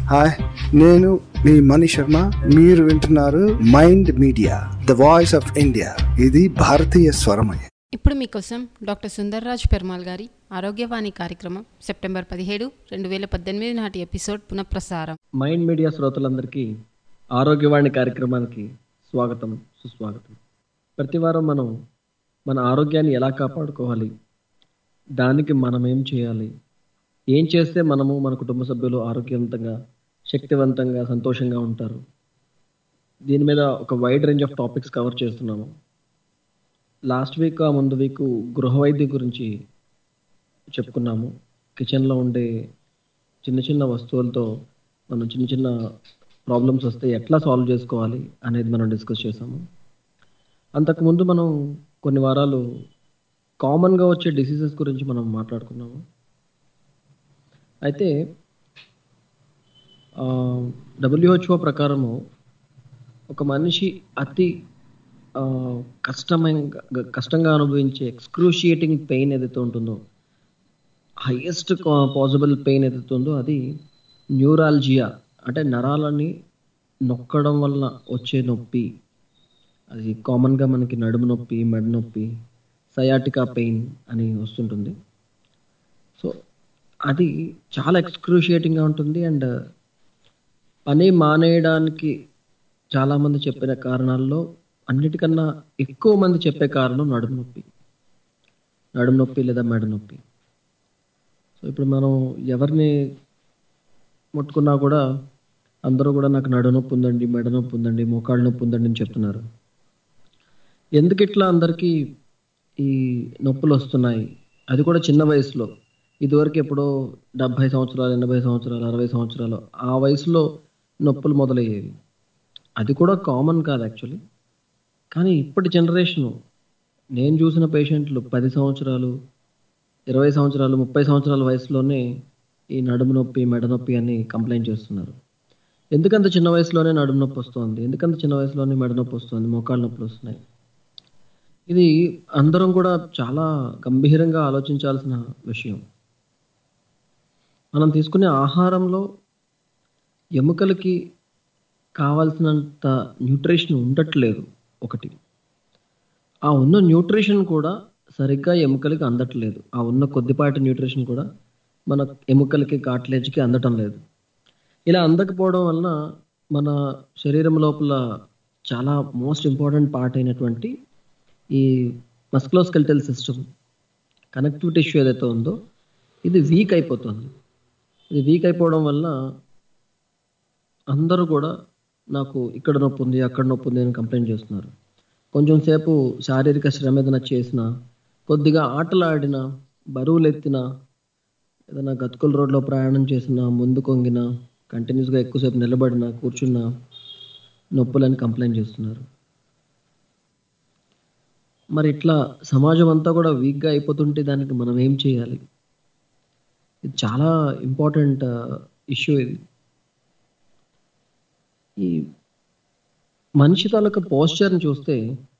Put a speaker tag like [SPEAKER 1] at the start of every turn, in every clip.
[SPEAKER 1] Hi నేను మీ మణి శర్మ మీరు వింటున్నారు mind media the voice of India ఇది భారతీయ స్వరమయ
[SPEAKER 2] ఇప్పుడు మీకోసం డాక్టర్ సుందర్రాజ్ పెర్మాల్ గారి ఆరోగ్యవాణి కార్యక్రమం సెప్టెంబర్ పదిహేడు రెండు వేల పద్దెనిమిది నాటి ఎపిసోడ్ పునఃప్రసారం
[SPEAKER 3] మైండ్ మీడియా శ్రోతలందరికీ ఆరోగ్యవాణి కార్యక్రమానికి స్వాగతం సుస్వాగతం ప్రతి వారం మనం మన ఆరోగ్యాన్ని ఎలా కాపాడుకోవాలి దానికి మనం ఏం చేయాలి ఏం చేస్తే మనము మన కుటుంబ సభ్యులు ఆరోగ్యవంతంగా శక్తివంతంగా సంతోషంగా ఉంటారు దీని మీద ఒక wide range of topics cover చేస్తున్నాము లాస్ట్ వీక్ ఆ ముందు వీక్ గృహ వైద్యం గురించి చెప్పుకున్నాము కిచెన్లో ఉండే చిన్న చిన్న వస్తువులతో మనం చిన్న చిన్న ప్రాబ్లమ్స్ వస్తే ఎట్లా సాల్వ్ చేసుకోవాలి అనేది మనం డిస్కస్ చేసాము అంతకుముందు మనం కొన్ని వారాలు కామన్గా వచ్చే డిసీజెస్ గురించి మనం మాట్లాడుకున్నాము అయితే డబ్ల్యూహెచ్ఓ ప్రకారము ఒక మనిషి అతి ఆ, కష్టమైన కష్టంగా అనుభవించే ఎక్స్క్రూషియేటింగ్ పెయిన్ ఏదైతే ఉంటుందో హైయెస్ట్ పాసిబుల్ పెయిన్ ఏదైతే ఉందో అది న్యూరాలజియా అంటే నరాలని నొక్కడం వల్ల వచ్చే నొప్పి అది కామన్గా మనకి నడుము నొప్పి మెడ నొప్పి సయాటికా పెయిన్ అని వస్తుంటుంది సో అది చాలా ఎక్స్క్రూషియేటింగ్గా ఉంటుంది అండ్ పని మానేయడానికి చాలామంది చెప్పిన కారణాల్లో అన్నిటికన్నా ఎక్కువ మంది చెప్పే కారణం నడుము నొప్పి నడుము నొప్పి లేదా మెడ నొప్పి సో ఇప్పుడు మనం ఎవరిని ముట్టుకున్నా కూడా అందరూ కూడా నాకు నడు నొప్పి ఉందండి మెడ నొప్పి ఉందండి మోకాళ్ళ నొప్పి ఉందండి అని చెప్తున్నారు ఎందుకు ఇట్లా అందరికీ ఈ నొప్పులు వస్తున్నాయి అది కూడా చిన్న వయసులో ఇదివరకు ఎప్పుడో డెబ్భై సంవత్సరాలు ఎనభై సంవత్సరాలు అరవై సంవత్సరాలు ఆ వయసులో నొప్పులు మొదలయ్యేవి అది కూడా కామన్ కాదు యాక్చువల్లీ కానీ ఇప్పటి జనరేషను నేను చూసిన పేషెంట్లు పది సంవత్సరాలు ఇరవై సంవత్సరాలు ముప్పై సంవత్సరాల వయసులోనే ఈ నడుము నొప్పి మెడ నొప్పి అని కంప్లైంట్ చేస్తున్నారు ఎందుకంత చిన్న వయసులోనే నడుము నొప్పి వస్తుంది ఎందుకంత చిన్న వయసులోనే మెడ నొప్పి వస్తుంది మోకాళ్ళ నొప్పులు వస్తున్నాయి ఇది అందరం కూడా చాలా గంభీరంగా ఆలోచించాల్సిన విషయం మనం తీసుకునే ఆహారంలో ఎముకలకి కావాల్సినంత న్యూట్రిషన్ ఉండట్లేదు ఒకటి ఆ ఉన్న న్యూట్రిషన్ కూడా సరిగ్గా ఎముకలకి అందట్లేదు ఆ ఉన్న కొద్దిపాటి న్యూట్రిషన్ కూడా మన ఎముకలకి కాట్లేజ్కి అందటం లేదు ఇలా అందకపోవడం వలన మన శరీరం లోపల చాలా మోస్ట్ ఇంపార్టెంట్ పార్ట్ అయినటువంటి ఈ మస్కులోస్కెల్టల్ సిస్టమ్ కనెక్టివ్ టిష్యూ ఏదైతే ఉందో ఇది వీక్ అయిపోతుంది ఇది వీక్ అయిపోవడం వల్ల అందరూ కూడా నాకు ఇక్కడ నొప్పి ఉంది అక్కడ నొప్పి ఉంది అని కంప్లైంట్ చేస్తున్నారు కొంచెం సేపు శారీరక శ్రమ ఏదైనా చేసిన కొద్దిగా ఆటలు ఆడినా బరువులు ఎత్తినా ఏదైనా గతుకుల రోడ్లో ప్రయాణం చేసినా ముందు కొంగిన కంటిన్యూస్గా ఎక్కువసేపు నిలబడినా కూర్చున్నా నొప్పులని కంప్లైంట్ చేస్తున్నారు మరి ఇట్లా సమాజం అంతా కూడా వీక్గా అయిపోతుంటే దానికి మనం ఏం చేయాలి ఇది చాలా ఇంపార్టెంట్ ఇష్యూ ఇది ఈ మనిషి తాలూకా పోస్చర్ని చూస్తే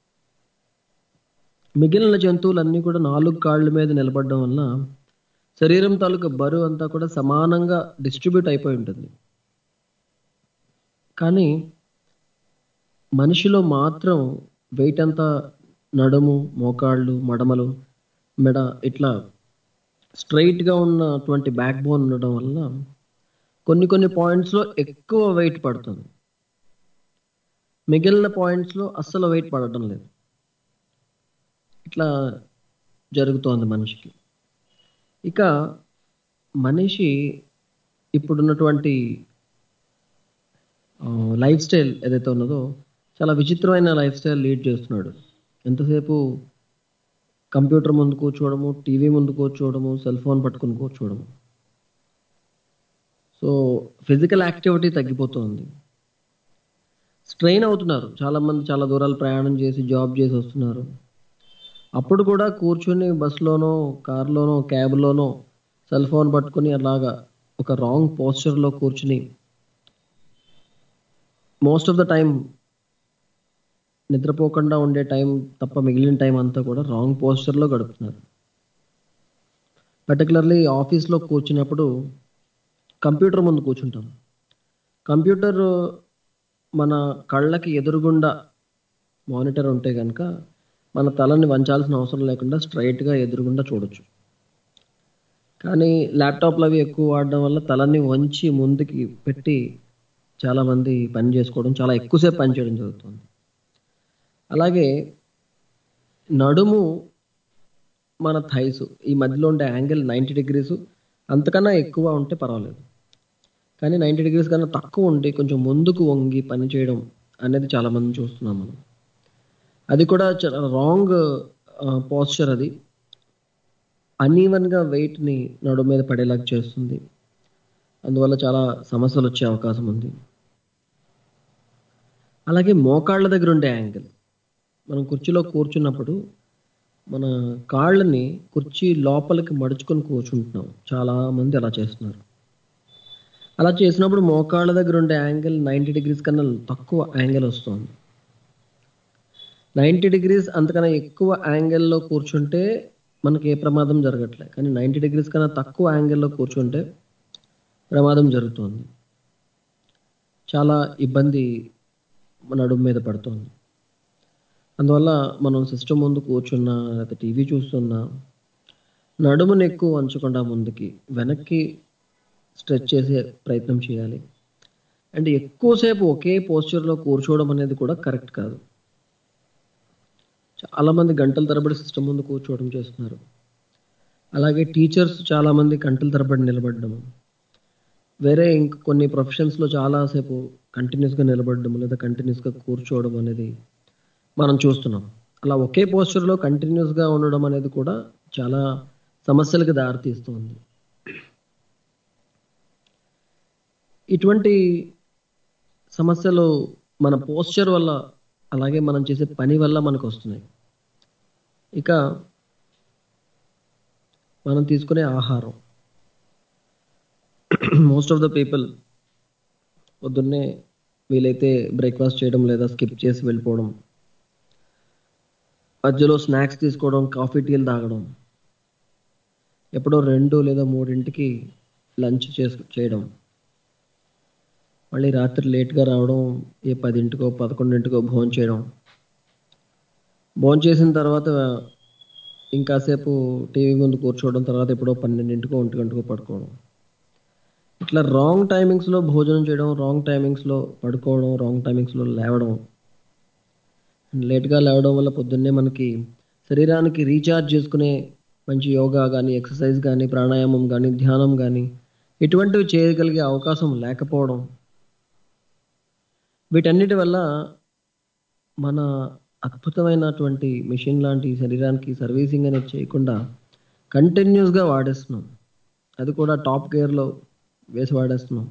[SPEAKER 3] మిగిలిన జంతువులన్నీ కూడా నాలుగు కాళ్ళ మీద నిలబడడం వల్ల శరీరం తాలూకా బరువు అంతా కూడా సమానంగా డిస్ట్రిబ్యూట్ అయిపోయి ఉంటుంది కానీ మనిషిలో మాత్రం వెయిట్ అంతా నడుము మోకాళ్ళు మడమలు మెడ ఇట్లా స్ట్రైట్గా ఉన్నటువంటి బ్యాక్ బోన్ ఉండడం వల్ల కొన్ని కొన్ని పాయింట్స్లో ఎక్కువ వెయిట్ పడుతుంది మిగిలిన పాయింట్స్లో అస్సలు వెయిట్ పడటం లేదు ఇట్లా జరుగుతోంది మనిషికి ఇక మనిషి ఇప్పుడున్నటువంటి లైఫ్ స్టైల్ ఏదైతే ఉన్నదో చాలా విచిత్రమైన లైఫ్ స్టైల్ లీడ్ చేస్తున్నాడు ఎంతసేపు కంప్యూటర్ ముందు కూర్చోవడము టీవీ ముందు కూర్చోవడము సెల్ ఫోన్ పట్టుకుని కూర్చోవడము సో ఫిజికల్ యాక్టివిటీ తగ్గిపోతుంది స్ట్రెయిన్ అవుతున్నారు చాలామంది చాలా దూరాలు ప్రయాణం చేసి జాబ్ చేసి వస్తున్నారు అప్పుడు కూడా కూర్చొని బస్సులోనో కార్లోనో క్యాబ్లోనో సెల్ ఫోన్ పట్టుకుని అలాగా ఒక రాంగ్ పోస్చర్లో కూర్చుని మోస్ట్ ఆఫ్ ద టైం నిద్రపోకుండా ఉండే టైం తప్ప మిగిలిన టైం అంతా కూడా రాంగ్ పోస్చర్లో గడుపుతున్నారు పర్టికులర్లీ ఆఫీస్లో కూర్చున్నప్పుడు కంప్యూటర్ ముందు కూర్చుంటాం కంప్యూటర్ మన కళ్ళకి ఎదురుగుండా మానిటర్ ఉంటే కనుక మన తలని వంచాల్సిన అవసరం లేకుండా స్ట్రైట్గా ఎదురుగుండా చూడొచ్చు కానీ ల్యాప్టాప్లు అవి ఎక్కువ వాడడం వల్ల తలని వంచి ముందుకి పెట్టి చాలామంది పని చేసుకోవడం చాలా ఎక్కువసేపు పని చేయడం జరుగుతుంది అలాగే నడుము మన థైస్ ఈ మధ్యలో ఉండే యాంగిల్ నైంటీ డిగ్రీస్ అంతకన్నా ఎక్కువ ఉంటే పర్వాలేదు కానీ నైంటీ డిగ్రీస్ కన్నా తక్కువ ఉండి కొంచెం ముందుకు వంగి పని చేయడం అనేది చాలామంది చూస్తున్నాం మనం అది కూడా చాలా రాంగ్ పోస్చర్ అది అన్ఈవన్గా వెయిట్ని నడుము మీద పడేలాగా చేస్తుంది అందువల్ల చాలా సమస్యలు వచ్చే అవకాశం ఉంది అలాగే మోకాళ్ళ దగ్గర ఉండే యాంగిల్ మనం కుర్చీలో కూర్చున్నప్పుడు మన కాళ్ళని కుర్చీ లోపలికి మడుచుకొని కూర్చుంటున్నాం చాలా మంది అలా చేస్తున్నారు అలా చేసినప్పుడు మోకాళ్ళ దగ్గర ఉండే యాంగిల్ నైంటీ డిగ్రీస్ కన్నా తక్కువ యాంగిల్ వస్తుంది నైంటీ డిగ్రీస్ అంతకన్నా ఎక్కువ యాంగిల్లో కూర్చుంటే మనకి ఏ ప్రమాదం జరగట్లే కానీ నైంటీ డిగ్రీస్ కన్నా తక్కువ యాంగిల్లో కూర్చుంటే ప్రమాదం జరుగుతుంది చాలా ఇబ్బంది మన నడుము మీద పడుతుంది అందువల్ల మనం సిస్టమ్ ముందు కూర్చున్నా లేకపోతే టీవీ చూస్తున్నా నడుమును ఎక్కువ వంచకుండా ముందుకి వెనక్కి స్ట్రెచ్ చేసే ప్రయత్నం చేయాలి అండ్ ఎక్కువసేపు ఒకే పోస్చర్లో కూర్చోవడం అనేది కూడా కరెక్ట్ కాదు చాలామంది గంటల తరబడి సిస్టమ్ ముందు కూర్చోవడం చేస్తున్నారు అలాగే టీచర్స్ చాలామంది గంటల తరబడి నిలబడడం వేరే ఇంక కొన్ని ప్రొఫెషన్స్లో చాలాసేపు కంటిన్యూస్గా నిలబడడం లేదా కంటిన్యూస్గా కూర్చోవడం అనేది మనం చూస్తున్నాం అలా ఒకే పోస్చర్లో కంటిన్యూస్గా ఉండడం అనేది కూడా చాలా సమస్యలకు దారితీస్తుంది ఇటువంటి సమస్యలు మన పోస్చర్ వల్ల అలాగే మనం చేసే పని వల్ల మనకు వస్తున్నాయి ఇక మనం తీసుకునే ఆహారం మోస్ట్ ఆఫ్ ద పీపుల్ పొద్దున్నే వీలైతే బ్రేక్ఫాస్ట్ చేయడం లేదా స్కిప్ చేసి వెళ్ళిపోవడం మధ్యలో స్నాక్స్ తీసుకోవడం కాఫీ టీలు తాగడం ఎప్పుడో రెండు లేదా మూడింటికి లంచ్ చేసు చేయడం మళ్ళీ రాత్రి లేట్గా రావడం ఏ పదింటికో పదకొండింటికో భోజనం చేయడం భోజనం చేసిన తర్వాత ఇంకాసేపు టీవీ ముందు కూర్చోవడం తర్వాత ఎప్పుడో పన్నెండింటికో ఒంటి గంటకో పడుకోవడం ఇట్లా రాంగ్ టైమింగ్స్లో భోజనం చేయడం రాంగ్ టైమింగ్స్లో పడుకోవడం రాంగ్ టైమింగ్స్లో లేవడం లేట్గా లేవడం వల్ల పొద్దున్నే మనకి శరీరానికి రీఛార్జ్ చేసుకునే మంచి యోగా కానీ ఎక్సర్సైజ్ కానీ ప్రాణాయామం కానీ ధ్యానం కానీ ఇటువంటివి చేయగలిగే అవకాశం లేకపోవడం వీటన్నిటి వల్ల మన అద్భుతమైనటువంటి మిషన్ లాంటి శరీరానికి సర్వీసింగ్ అనేది చేయకుండా కంటిన్యూస్గా వాడేస్తున్నాం అది కూడా టాప్ గేర్లో వేసి వాడేస్తున్నాం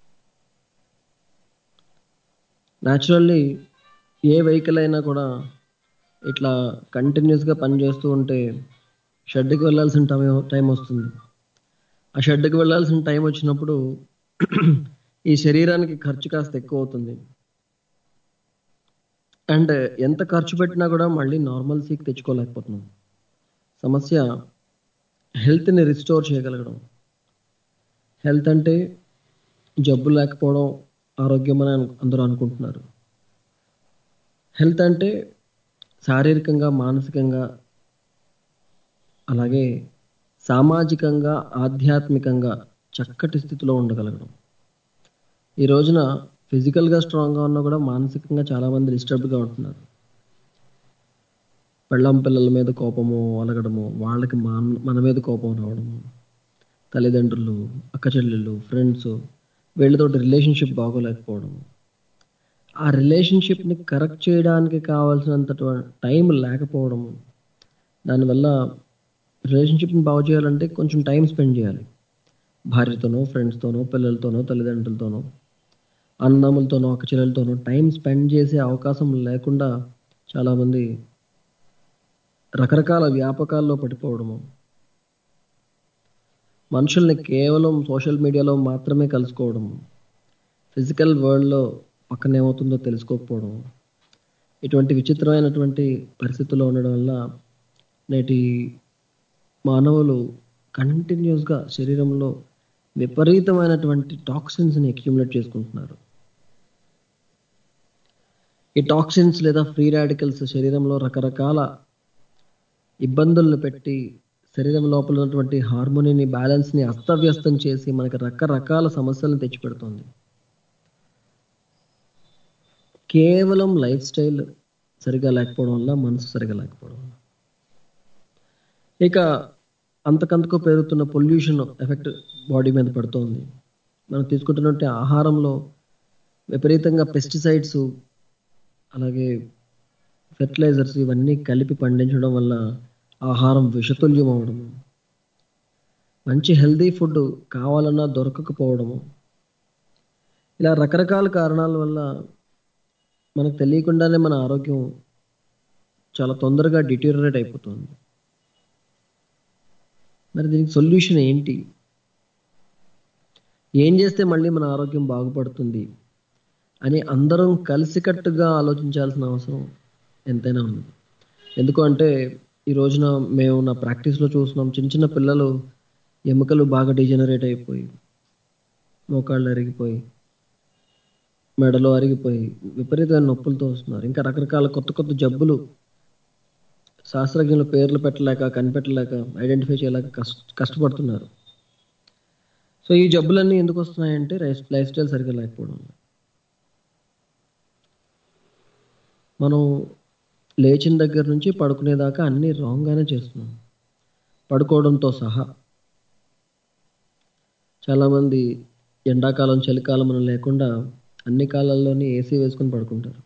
[SPEAKER 3] న్యాచురల్లీ ఏ వెహికల్ అయినా కూడా ఇట్లా కంటిన్యూస్గా పనిచేస్తూ ఉంటే షెడ్కి వెళ్ళాల్సిన టైం టైం వస్తుంది ఆ షెడ్కి వెళ్ళాల్సిన టైం వచ్చినప్పుడు ఈ శరీరానికి ఖర్చు కాస్త ఎక్కువ అవుతుంది అండ్ ఎంత ఖర్చు పెట్టినా కూడా మళ్ళీ నార్మల్సీకి తెచ్చుకోలేకపోతున్నాం సమస్య హెల్త్ని రిస్టోర్ చేయగలగడం హెల్త్ అంటే జబ్బు లేకపోవడం ఆరోగ్యం అని అను- అందరూ అనుకుంటున్నారు హెల్త్ అంటే శారీరకంగా మానసికంగా అలాగే సామాజికంగా ఆధ్యాత్మికంగా చక్కటి స్థితిలో ఉండగలగడం ఈ రోజున ఫిజికల్గా స్ట్రాంగ్గా ఉన్నా కూడా మానసికంగా చాలామంది డిస్టర్బ్గా ఉంటున్నారు పెళ్ళం పిల్లల మీద కోపము అలగడము వాళ్ళకి మన మన మీద కోపం రావడము తల్లిదండ్రులు అక్క చెల్లెళ్ళు ఫ్రెండ్స్ వీళ్ళతోటి రిలేషన్షిప్ బాగోలేకపోవడం ఆ రిలేషన్షిప్ని కరెక్ట్ చేయడానికి కావాల్సినంత టైం లేకపోవడము దానివల్ల రిలేషన్షిప్ని బాగు చేయాలంటే కొంచెం టైం స్పెండ్ చేయాలి భార్యతోనో ఫ్రెండ్స్తోనో పిల్లలతోనో తల్లిదండ్రులతోనో అన్నదమ్ములతోనో అక్క చెల్లెలతోనో టైం స్పెండ్ చేసే అవకాశం లేకుండా చాలామంది రకరకాల వ్యాపకాల్లో పడిపోవడము మనుషుల్ని కేవలం సోషల్ మీడియాలో మాత్రమే కలుసుకోవడము ఫిజికల్ వరల్డ్లో పక్కన ఏమవుతుందో తెలుసుకోకపోవడం ఇటువంటి విచిత్రమైనటువంటి పరిస్థితుల్లో ఉండడం వల్ల నేటి మానవులు కంటిన్యూస్గా శరీరంలో విపరీతమైనటువంటి టాక్సిన్స్ని అక్యుములేట్ చేసుకుంటున్నారు ఈ టాక్సిన్స్ లేదా ఫ్రీ రాడికల్స్ శరీరంలో రకరకాల ఇబ్బందులను పెట్టి శరీరం లోపల ఉన్నటువంటి హార్మోనీని బ్యాలెన్స్ని అస్తవ్యస్తం చేసి మనకి రకరకాల సమస్యలను తెచ్చిపెడుతుంది కేవలం లైఫ్ స్టైల్ సరిగా లేకపోవడం వల్ల మనసు సరిగా లేకపోవడం వల్ల ఇక అంతకంతకు పెరుగుతున్న పొల్యూషన్ ఎఫెక్ట్ బాడీ మీద పడుతోంది మనం తీసుకుంటున్నట్టు ఆహారంలో విపరీతంగా పెస్టిసైడ్స్ అలాగే ఫెర్టిలైజర్స్ ఇవన్నీ కలిపి పండించడం వల్ల ఆహారం విషతుల్యం అవడము మంచి హెల్దీ ఫుడ్ కావాలన్నా దొరకకపోవడము ఇలా రకరకాల కారణాల వల్ల మనకు తెలియకుండానే మన ఆరోగ్యం చాలా తొందరగా డిటీరియరేట్ అయిపోతుంది మరి దీనికి సొల్యూషన్ ఏంటి ఏం చేస్తే మళ్ళీ మన ఆరోగ్యం బాగుపడుతుంది అని అందరం కలిసికట్టుగా ఆలోచించాల్సిన అవసరం ఎంతైనా ఉంది ఎందుకు అంటే ఈ రోజున మేము నా ప్రాక్టీస్లో చూస్తున్నాం చిన్న చిన్న పిల్లలు ఎముకలు బాగా డిజనరేట్ అయిపోయి మోకాళ్ళు అరిగిపోయి మెడలో అరిగిపోయి విపరీతమైన నొప్పులతో వస్తున్నారు ఇంకా రకరకాల కొత్త కొత్త జబ్బులు శాస్త్రజ్ఞులు పేర్లు పెట్టలేక కనిపెట్టలేక ఐడెంటిఫై చేయలేక కష్ట కష్టపడుతున్నారు సో ఈ జబ్బులన్నీ ఎందుకు వస్తున్నాయంటే లైఫ్ లైఫ్ స్టైల్ సరిగ్గా లేకపోవడం వల్ల. మనం లేచిన దగ్గర నుంచి పడుకునేదాకా అన్నీ రాంగ్గానే చేస్తున్నాం పడుకోవడంతో సహా చాలామంది ఎండాకాలం చలికాలం అని లేకుండా అన్ని కాలాల్లోని ఏసీ వేసుకుని పడుకుంటారు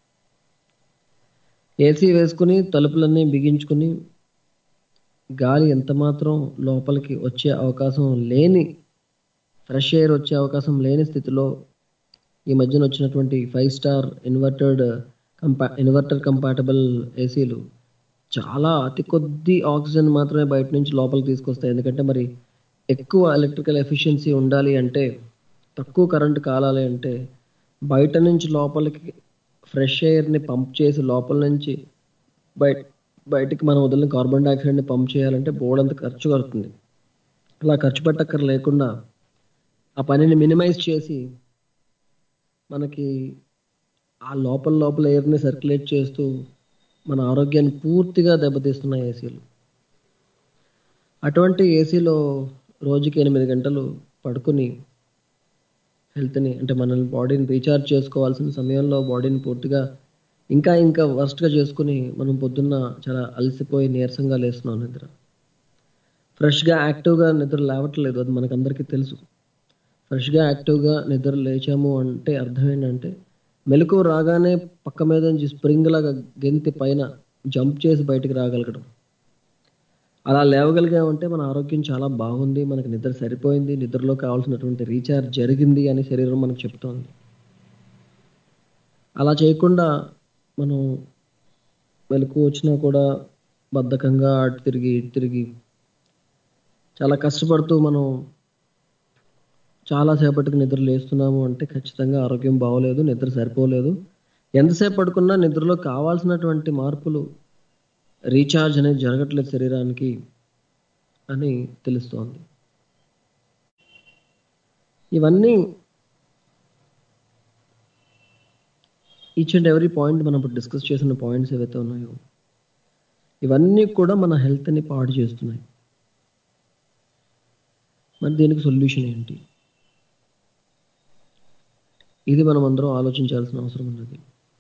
[SPEAKER 3] ఏసీ వేసుకుని తలుపులన్నీ బిగించుకుని గాలి ఎంత మాత్రం లోపలికి వచ్చే అవకాశం లేని ఫ్రెష్ ఎయిర్ వచ్చే అవకాశం లేని స్థితిలో ఈ మధ్యన వచ్చినటువంటి ఫైవ్ స్టార్ ఇన్వర్టెడ్ కంపా ఇన్వర్టర్ కంపాటబుల్ ఏసీలు చాలా అతి కొద్ది ఆక్సిజన్ మాత్రమే బయట నుంచి లోపలికి తీసుకొస్తాయి ఎందుకంటే మరి ఎక్కువ ఎలక్ట్రికల్ ఎఫిషియన్సీ ఉండాలి అంటే తక్కువ కరెంటు కాలాలి అంటే బయట నుంచి లోపలికి ఫ్రెష్ ఎయిర్ని పంప్ చేసి లోపల నుంచి బయట బయటికి మనం వదిలిన కార్బన్ డైఆక్సైడ్ని పంప్ చేయాలంటే బోర్డంత ఖర్చు పడుతుంది అలా ఖర్చు పెట్టక్కర్ లేకుండా ఆ పనిని మినిమైజ్ చేసి మనకి ఆ లోపల లోపల ఎయిర్ని సర్క్యులేట్ చేస్తూ మన ఆరోగ్యాన్ని పూర్తిగా దెబ్బతీస్తున్నాయి ఏసీలు అటువంటి ఏసీలో రోజుకి ఎనిమిది గంటలు పడుకుని హెల్త్ని అంటే మన బాడీని రీఛార్జ్ చేసుకోవాల్సిన సమయంలో బాడీని పూర్తిగా ఇంకా ఇంకా వర్స్ట్గా చేసుకుని మనం పొద్దున్న చాలా అలసిపోయి నీరసంగా లేస్తున్నాం నిద్ర ఫ్రెష్గా యాక్టివ్గా నిద్ర లేవట్లేదు అది మనకందరికీ తెలుసు ఫ్రెష్గా యాక్టివ్గా నిద్ర లేచాము అంటే అర్థం ఏంటంటే మెలకు రాగానే పక్క మీద నుంచి స్ప్రింగ్ లాగా గెంతి పైన జంప్ చేసి బయటికి రాగలగడం అలా లేవగలిగామంటే మన ఆరోగ్యం చాలా బాగుంది మనకి నిద్ర సరిపోయింది నిద్రలో కావాల్సినటువంటి రీఛార్జ్ జరిగింది అని శరీరం మనకు చెప్తోంది అలా చేయకుండా మనం వెలుకు వచ్చినా కూడా బద్ధకంగా అటు తిరిగి ఇటు తిరిగి చాలా కష్టపడుతూ మనం చాలాసేపటికి నిద్ర లేస్తున్నాము అంటే ఖచ్చితంగా ఆరోగ్యం బాగోలేదు నిద్ర సరిపోలేదు ఎంతసేపు పడుకున్నా నిద్రలో కావాల్సినటువంటి మార్పులు రీఛార్జ్ అనేది జరగట్లేదు శరీరానికి అని తెలుస్తోంది ఇవన్నీ ఈచ్ అండ్ ఎవ్రీ పాయింట్ మనం ఇప్పుడు డిస్కస్ చేసిన పాయింట్స్ ఏవైతే ఉన్నాయో ఇవన్నీ కూడా మన హెల్త్ని పాడు చేస్తున్నాయి మరి దీనికి సొల్యూషన్ ఏంటి ఇది మనం అందరం ఆలోచించాల్సిన అవసరం ఉన్నది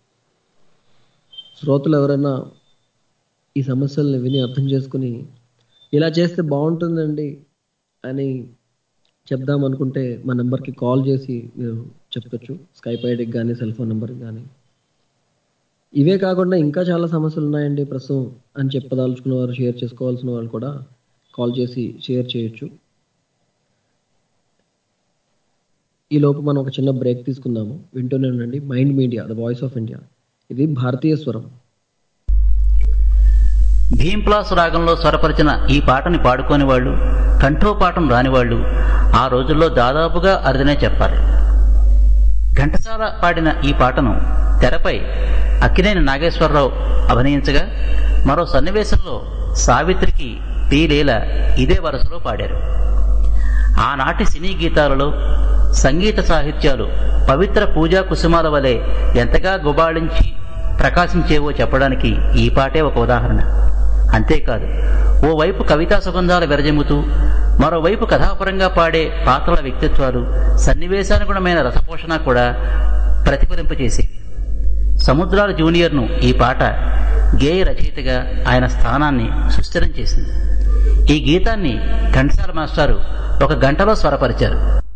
[SPEAKER 3] శ్రోతలు ఎవరైనా ఈ సమస్యల్ని విని అర్థం చేసుకుని ఇలా చేస్తే బాగుంటుందండి అని చెప్దాం అనుకుంటే మా నెంబర్కి కాల్ చేసి మీరు చెప్పొచ్చు స్కైప్ ఐడికి కానీ సెల్ ఫోన్ నెంబర్కి కానీ ఇవే కాకుండా ఇంకా చాలా సమస్యలు ఉన్నాయండి ప్రస్తుతం అని చెప్పదలుచుకున్న వారు షేర్ చేసుకోవాల్సిన వాళ్ళు కూడా కాల్ చేసి షేర్ చేయొచ్చు ఈ లోపు మనం ఒక చిన్న బ్రేక్ తీసుకుందాము వింటూనే ఉండండి mind media the voice of India ఇది భారతీయ స్వరం
[SPEAKER 4] భీంప్లాస్ రాగంలో స్వరపరిచిన ఈ పాటని పాడుకోని వాళ్ళు కంఠోపాఠం రానివాళ్ళు ఆ రోజుల్లో దాదాపుగా అరుదనే చెప్పాలి ఘంటసాల పాడిన ఈ పాటను తెరపై అక్కినేని నాగేశ్వరరావు అభినయించగా మరో సన్నివేశంలో సావిత్రికి పి లీల ఇదే వరుసలో పాడారు ఆనాటి సినీ గీతాలలో సంగీత సాహిత్యాలు పవిత్ర పూజా కుసుమాల వలె ఎంతగా గుబాళించి ప్రకాశించేవో చెప్పడానికి ఈ పాటే ఒక ఉదాహరణ అంతేకాదు ఓవైపు కవితా సుగంధాలు విరజమ్ముతూ మరోవైపు కథాపరంగా పాడే పాత్రల వ్యక్తిత్వాలు సన్నివేశానుగుణమైన రసపోషణ కూడా ప్రతిఫలింపచేసేవి సముద్రాల జూనియర్ను ఈ పాట గేయ రచయితగా ఆయన స్థానాన్ని సుస్థిరం చేసింది ఈ గీతాన్ని ఘంటసాల మాస్టారు ఒక గంటలో స్వరపరిచారు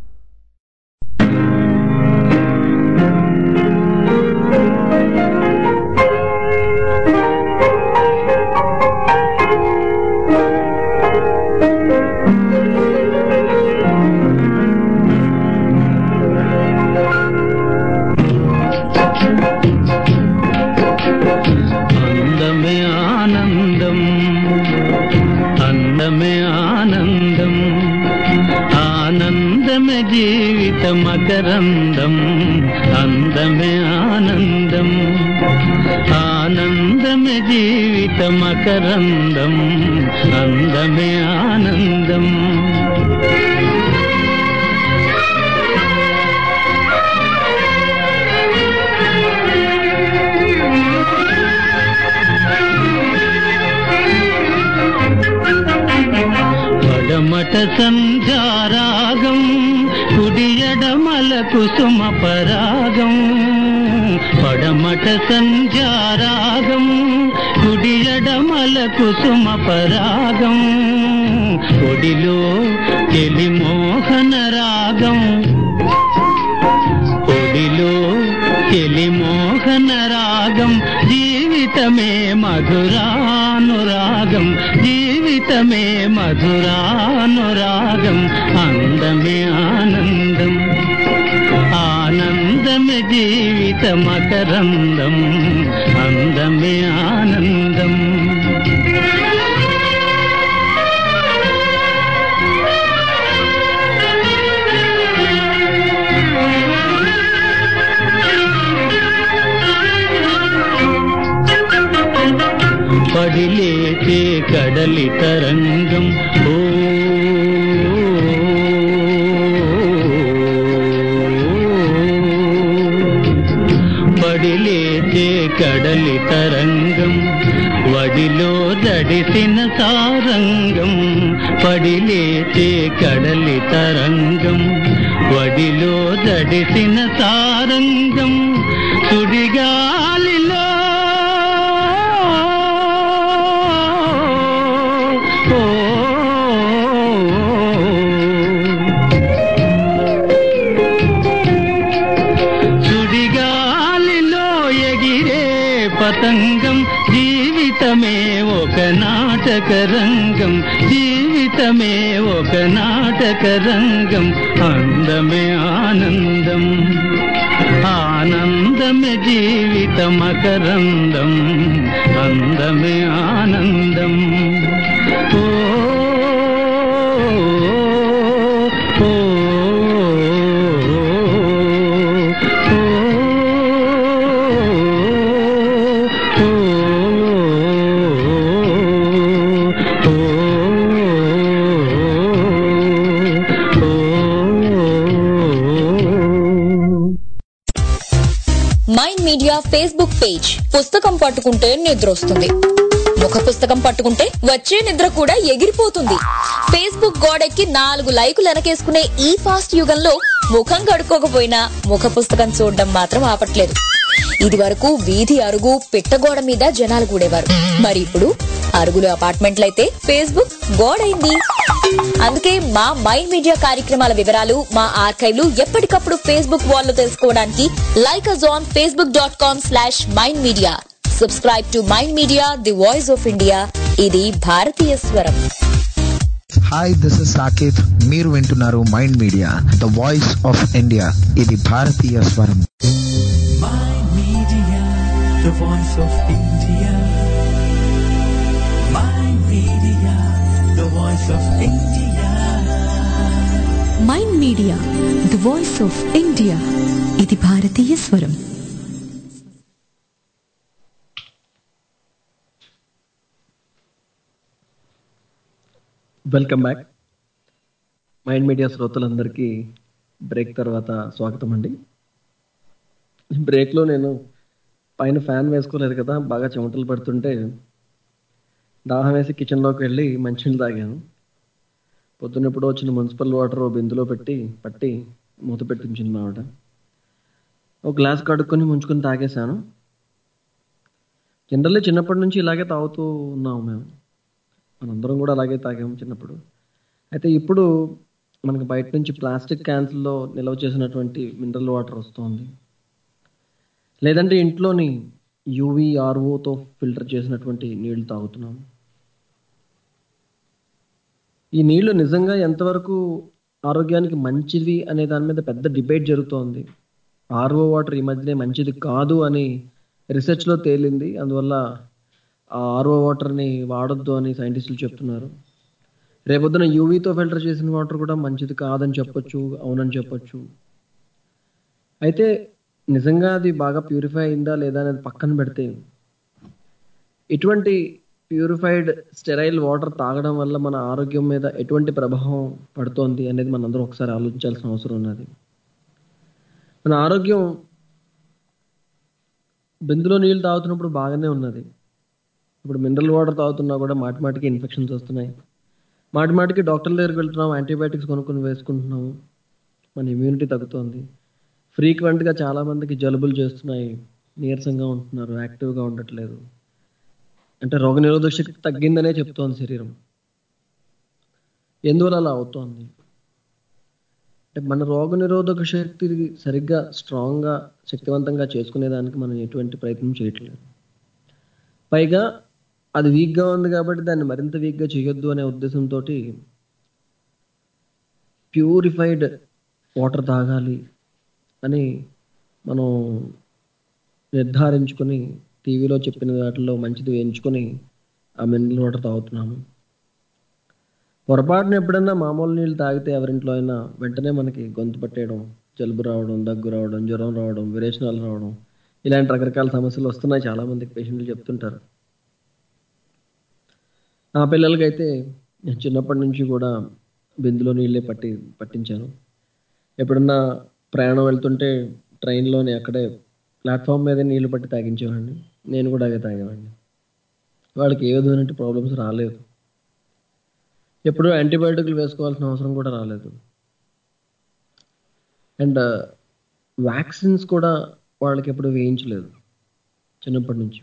[SPEAKER 5] అందమే ఆనందం అందమే ఆనందం ఆనందమే జీవిత మకరందం అందమే ఆనందం ఆనందమే జీవిత మకరందం అందమే ఆనందం పడమట సంధ్యారాగం కుడియడమల కుసుమ పరాగం పడమట సంధ్యారాగం కుడియడమల కుసుమ పరాగం ఒడిలో తెలి మోహన రాగం ఒడిలో తెలి మోహన రాగం జీవితమే మధురానురాగం జీవితమే మధురానురాగం అందమే ఆనందం ఆనందమే జీవిత మకరందం అందమే ఆనందం పడిలేచే కడలి తరంగం ఓ పడిలేచే కడలి తరంగం వడిలో దడిసిన సారంగం పడిలేచే కడలి తరంగం వడిలో దడిసిన సారంగం సుడిగాలిలో ఓ, సుడిగాలిలో ఎగిరే పతంగం జీవితమే ఒక నాటక రంగం జీవితమే ఒక నాటక రంగం అందమే ఆనందం ఆనందమే జీవిత మకరందం అందమే ఆనందం ఓ ఓ,
[SPEAKER 6] మైండ్ మీడియా ఫేస్బుక్ పేజ్ పుస్తకం పట్టుకుంటే నిద్ర వస్తుంది ముఖ పుస్తకం పట్టుకుంటే వచ్చే నిద్ర కూడా ఎగిరిపోతుంది ఫేస్బుక్ గోడెక్కి నాలుగు లైకులు వెనకేసుకునే ఈ ఫాస్ట్ యుగంలో ముఖం కడుక్కోకపోయినా ముఖ పుస్తకం చూడడం మాత్రం ఆపట్లేదు ఇది వరకు వీధి అరుగు పిట్టగోడ మీద జనాలు కూడేవారు మరి ఇప్పుడు అరుగులు అపార్ట్మెంట్లయితే ఫేస్బుక్ గోడైంది అందుకే మా మైండ్ మీడియా కార్యక్రమాల వివరాలు మా ఆర్కైవ్లు ఎప్పటికప్పుడు ఫేస్బుక్ వాల్ లో తెలుసుకోవడానికి like us on Facebook dot com slash mind media subscribe to mind media the voice of India ఇది భారతీయ స్వరం
[SPEAKER 7] హాయ్ దిస్ ఇస్ సాకేత్ మీరు వింటున్నారు mind media the voice of India ఇది భారతీయ స్వరం
[SPEAKER 8] Mind Media, the voice of India. Mind Media, the voice of India.
[SPEAKER 9] Mind media the voice of India ఇది భారతీయ స్వరం
[SPEAKER 3] వెల్కమ్ బ్యాక్ మైండ్ మీడియా శ్రోతలందరికీ break తర్వాత స్వాగతం అండి బ్రేక్లో నేను పైన ఫ్యాన్ వేసుకోలేదు కదా బాగా చెమటలు పడుతుంటే దాహం వేసి కిచెన్లోకి వెళ్ళి మంచినీళ్ళు తాగాను పొద్దున్నెప్పుడో వచ్చిన మున్సిపల్ వాటర్ ఓ బిందులో పెట్టి పట్టి మూత పెట్టించింది మా ఆవిడ ఒక గ్లాస్ కడుక్కొని ముంచుకొని తాగేశాను జనరల్లీ చిన్నప్పటి నుంచి ఇలాగే తాగుతూ ఉన్నాము మేము మనందరం కూడా అలాగే తాగాము చిన్నప్పుడు అయితే ఇప్పుడు మనకు బయట నుంచి ప్లాస్టిక్ క్యాన్స్లో నిల్వ చేసినటువంటి మినరల్ వాటర్ వస్తుంది లేదంటే ఇంట్లోని యూవీ ఆర్ఓతో ఫిల్టర్ చేసినటువంటి నీళ్లు తాగుతున్నాం ఈ నీళ్లు నిజంగా ఎంతవరకు ఆరోగ్యానికి మంచిది అనే దాని మీద పెద్ద డిబేట్ జరుగుతోంది ఆర్ఓ వాటర్ ఈ మధ్యనే మంచిది కాదు అని రీసెర్చ్లో తేలింది అందువల్ల ఆ ఆర్ఓ వాటర్ని వాడొద్దు అని సైంటిస్టులు చెప్తున్నారు రేపొద్దున యూవీతో ఫిల్టర్ చేసిన వాటర్ కూడా మంచిది కాదని చెప్పొచ్చు అవునని చెప్పొచ్చు అయితే నిజంగా అది బాగా ప్యూరిఫై అయిందా లేదా అనేది పక్కన పెడితే ఇటువంటి ప్యూరిఫైడ్ స్టెరైల్ వాటర్ తాగడం వల్ల మన ఆరోగ్యం మీద ఎటువంటి ప్రభావం పడుతోంది అనేది మనందరం ఒకసారి ఆలోచించాల్సిన అవసరం ఉన్నది మన ఆరోగ్యం బిందులో నీళ్ళు తాగుతున్నప్పుడు బాగానే ఉన్నది ఇప్పుడు మినరల్ వాటర్ తాగుతున్నా కూడా మాటి మాటికి ఇన్ఫెక్షన్స్ వస్తున్నాయి మాటి మాటికి డాక్టర్ల దగ్గరికి వెళ్తున్నాం యాంటీబయాటిక్స్ కొనుక్కొని వేసుకుంటున్నాము మన ఇమ్యూనిటీ తగ్గుతోంది ఫ్రీక్వెంట్గా చాలామందికి జలుబులు చేస్తున్నాయి నీరసంగా ఉంటున్నారు యాక్టివ్గా ఉండట్లేదు అంటే రోగనిరోధక శక్తి తగ్గిందనే చెప్తోంది శరీరం ఎందువల్ల అలా అవుతోంది అంటే మన రోగనిరోధక శక్తి సరిగ్గా స్ట్రాంగ్గా శక్తివంతంగా చేసుకునేదానికి మనం ఎటువంటి ప్రయత్నం చేయట్లేదు పైగా అది వీక్గా ఉంది కాబట్టి దాన్ని మరింత వీక్గా చేయొద్దు అనే ఉద్దేశంతో ప్యూరిఫైడ్ వాటర్ తాగాలి అని మనం నిర్ధారించుకొని టీవీలో చెప్పిన వాటిలో మంచిది ఎంచుకొని ఆ మినరల్ వాటర్ తాగుతున్నాము పొరపాటున ఎప్పుడైనా మామూలు నీళ్ళు తాగితే ఎవరింట్లో అయినా వెంటనే మనకి గొంతు పట్టేయడం జలుబు రావడం దగ్గు రావడం జ్వరం రావడం విరేచనాలు రావడం ఇలాంటి రకరకాల సమస్యలు వస్తున్నాయి చాలామందికి పేషెంట్లు చెప్తుంటారు నా పిల్లలకైతే నేను చిన్నప్పటి నుంచి కూడా బిందులో నీళ్ళే పట్టి పట్టించాను ఎప్పుడన్నా ప్రయాణం వెళ్తుంటే ట్రైన్లోనే అక్కడే ప్లాట్ఫామ్ మీద నీళ్లు పట్టి తాగించేవాడిని నేను కూడా అదే తాగేవాడిని వాళ్ళకి ఏ విధమైన ప్రాబ్లమ్స్ రాలేదు ఎప్పుడు యాంటీబయాటిక్లు వేసుకోవాల్సిన అవసరం కూడా రాలేదు అండ్ వ్యాక్సిన్స్ కూడా వాళ్ళకి ఎప్పుడు వేయించలేదు చిన్నప్పటి నుంచి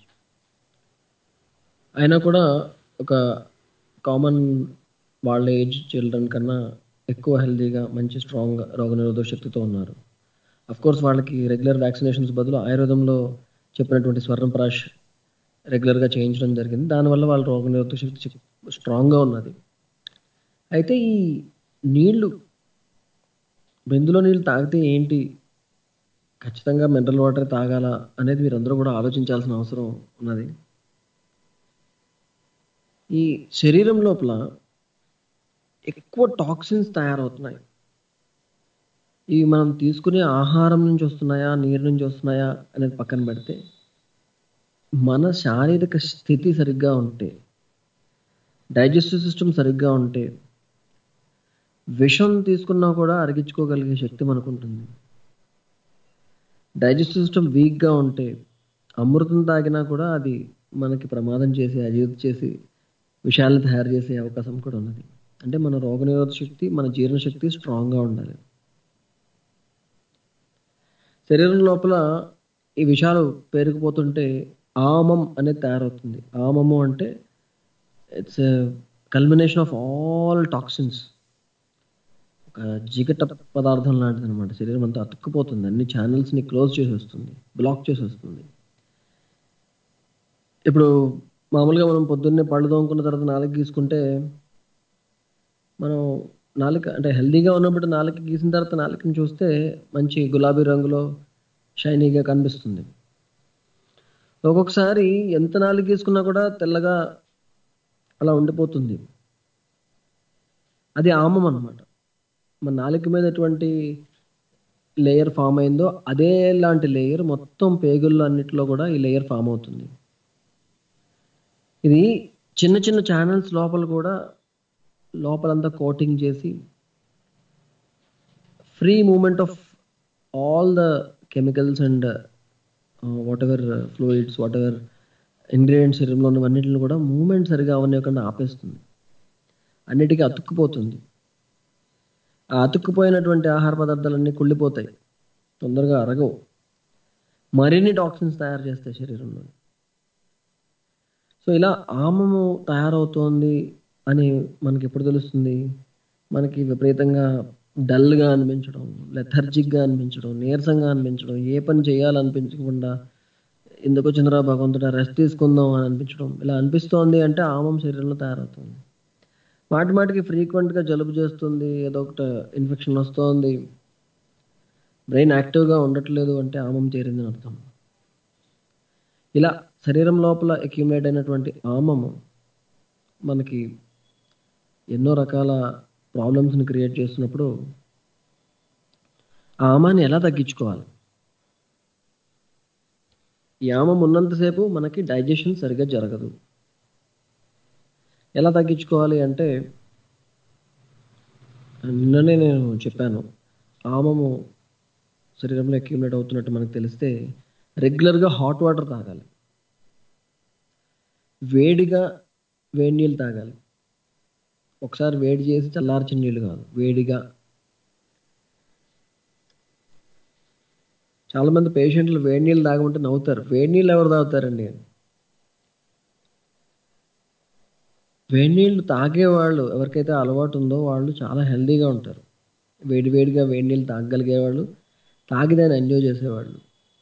[SPEAKER 3] అయినా కూడా ఒక కామన్ వాళ్ళ ఏజ్ చిల్డ్రన్ కన్నా ఎక్కువ హెల్తీగా మంచి స్ట్రాంగ్ రోగనిరోధక శక్తితో ఉన్నారు అఫ్ కోర్స్ వాళ్ళకి రెగ్యులర్ వ్యాక్సినేషన్స్ బదులు ఆయుర్వేదంలో చెప్పినటువంటి స్వర్ణప్రాష్ రెగ్యులర్గా చేయించడం జరిగింది దానివల్ల వాళ్ళ రోగనిరోధక శక్తి స్ట్రాంగ్గా ఉన్నది అయితే ఈ నీళ్లు బెందులో నీళ్ళు తాగితే ఏంటి ఖచ్చితంగా మినరల్ వాటర్ తాగాలా అనేది మీరందరూ కూడా ఆలోచించాల్సిన అవసరం ఉన్నది ఈ శరీరం లోపల ఎక్కువ టాక్సిన్స్ తయారవుతున్నాయి ఇవి మనం తీసుకునే ఆహారం నుంచి వస్తున్నాయా నీరు నుంచి వస్తున్నాయా అనేది పక్కన పెడితే మన శారీరక స్థితి సరిగ్గా ఉంటే డైజెస్టివ్ సిస్టమ్ సరిగ్గా ఉంటే విషం తీసుకున్నా కూడా అరిగించుకోగలిగే శక్తి మనకు ఉంటుంది డైజెస్టివ్ సిస్టమ్ వీక్గా ఉంటే అమృతం తాగినా కూడా అది మనకి ప్రమాదం చేసి అజీర్తి చేసి విషయాలను తయారు చేసే అవకాశం కూడా ఉన్నది అంటే మన రోగనిరోధక శక్తి మన జీర్ణశక్తి స్ట్రాంగ్గా ఉండాలి శరీరం లోపల ఈ విషయాలు పేరుకుపోతుంటే ఆమం అనేది తయారవుతుంది ఆమము అంటే it's culmination of all toxins ఒక జిగట పదార్థం లాంటిది అనమాట శరీరం అంతా అతుక్కుపోతుంది అన్ని ఛానల్స్ని క్లోజ్ చేసేస్తుంది బ్లాక్ చేసేస్తుంది ఇప్పుడు మామూలుగా మనం పొద్దున్నే పళ్ళు తోముకున్న తర్వాత నాలుగు గీసుకుంటే మనం నాలుక అంటే హెల్దీగా ఉన్నప్పుడు నాలుక గీసిన తర్వాత నాలుకని చూస్తే మంచి గులాబీ రంగులో షైనీగా కనిపిస్తుంది ఒక్కొక్కసారి ఎంత నాలుగు గీసుకున్నా కూడా తెల్లగా అలా ఉండిపోతుంది అది ఆమం అనమాట మన నాలుక మీద ఎటువంటి లేయర్ ఫామ్ అయిందో అదే లాంటి లేయర్ మొత్తం పేగుల్లో అన్నిటిలో కూడా ఈ లేయర్ ఫామ్ అవుతుంది ఇది చిన్న చిన్న ఛానల్స్ లోపల కూడా లోపలంతా కోటింగ్ చేసి free movement of all the chemicals and whatever fluids whatever ingredients శరీరంలో ఉన్నవన్నిటిని కూడా మూమెంట్ సరిగా అవనివ్వకుండా ఆపేస్తుంది అన్నిటికీ అతుక్కుపోతుంది ఆ అతుక్కుపోయినటువంటి ఆహార పదార్థాలన్నీ కుళ్ళిపోతాయి తొందరగా అరగవు మరిన్ని టాక్సిన్స్ తయారు చేస్తాయి శరీరంలో సో ఇలా ఆమము తయారవుతోంది అని మనకి ఎప్పుడు తెలుస్తుంది మనకి విపరీతంగా డల్గా అనిపించడం లెథర్జిక్గా అనిపించడం నీరసంగా అనిపించడం ఏ పని చేయాలనిపించకుండా ఎందుకు చంద్ర భగవంతుడా రెస్ట్ తీసుకుందాం అని అనిపించడం ఇలా అనిపిస్తోంది అంటే ఆమం శరీరంలో తయారవుతుంది మాటి మాటికి ఫ్రీక్వెంట్గా జలుబు చేస్తుంది ఏదో ఒకటి ఇన్ఫెక్షన్ వస్తోంది బ్రెయిన్ యాక్టివ్గా ఉండట్లేదు అంటే ఆమం చేరిందని అర్థం ఇలా శరీరం లోపల అక్యుములేట్ అయినటువంటి ఆమము మనకి ఎన్నో రకాల ప్రాబ్లమ్స్ని క్రియేట్ చేస్తున్నప్పుడు ఆ ఆమాన్ని ఎలా తగ్గించుకోవాలి ఈ ఆమం ఉన్నంతసేపు మనకి డైజెషన్ సరిగ్గా జరగదు ఎలా తగ్గించుకోవాలి అంటే నిన్ననే నేను చెప్పాను ఆమము శరీరంలో అక్యుములేట్ అవుతున్నట్టు మనకు తెలిస్తే రెగ్యులర్గా హాట్ వాటర్ తాగాలి వేడిగా వేడి నీళ్ళు తాగాలి ఒకసారి వేడి చేసి చల్లార్చిన నీళ్ళు కాదు వేడిగా చాలా మంది పేషెంట్లు వేడి నీళ్ళు తాగమంటే నవ్వుతారు వేడి నీళ్ళు ఎవరు తాగుతారండి వేడి నీళ్ళు తాగేవాళ్ళు ఎవరికైతే అలవాటు ఉందో వాళ్ళు చాలా హెల్దీగా ఉంటారు వేడి వేడిగా వేడి నీళ్ళు తాగగలిగేవాళ్ళు తాగి దాన్ని ఎంజాయ్ చేసేవాళ్ళు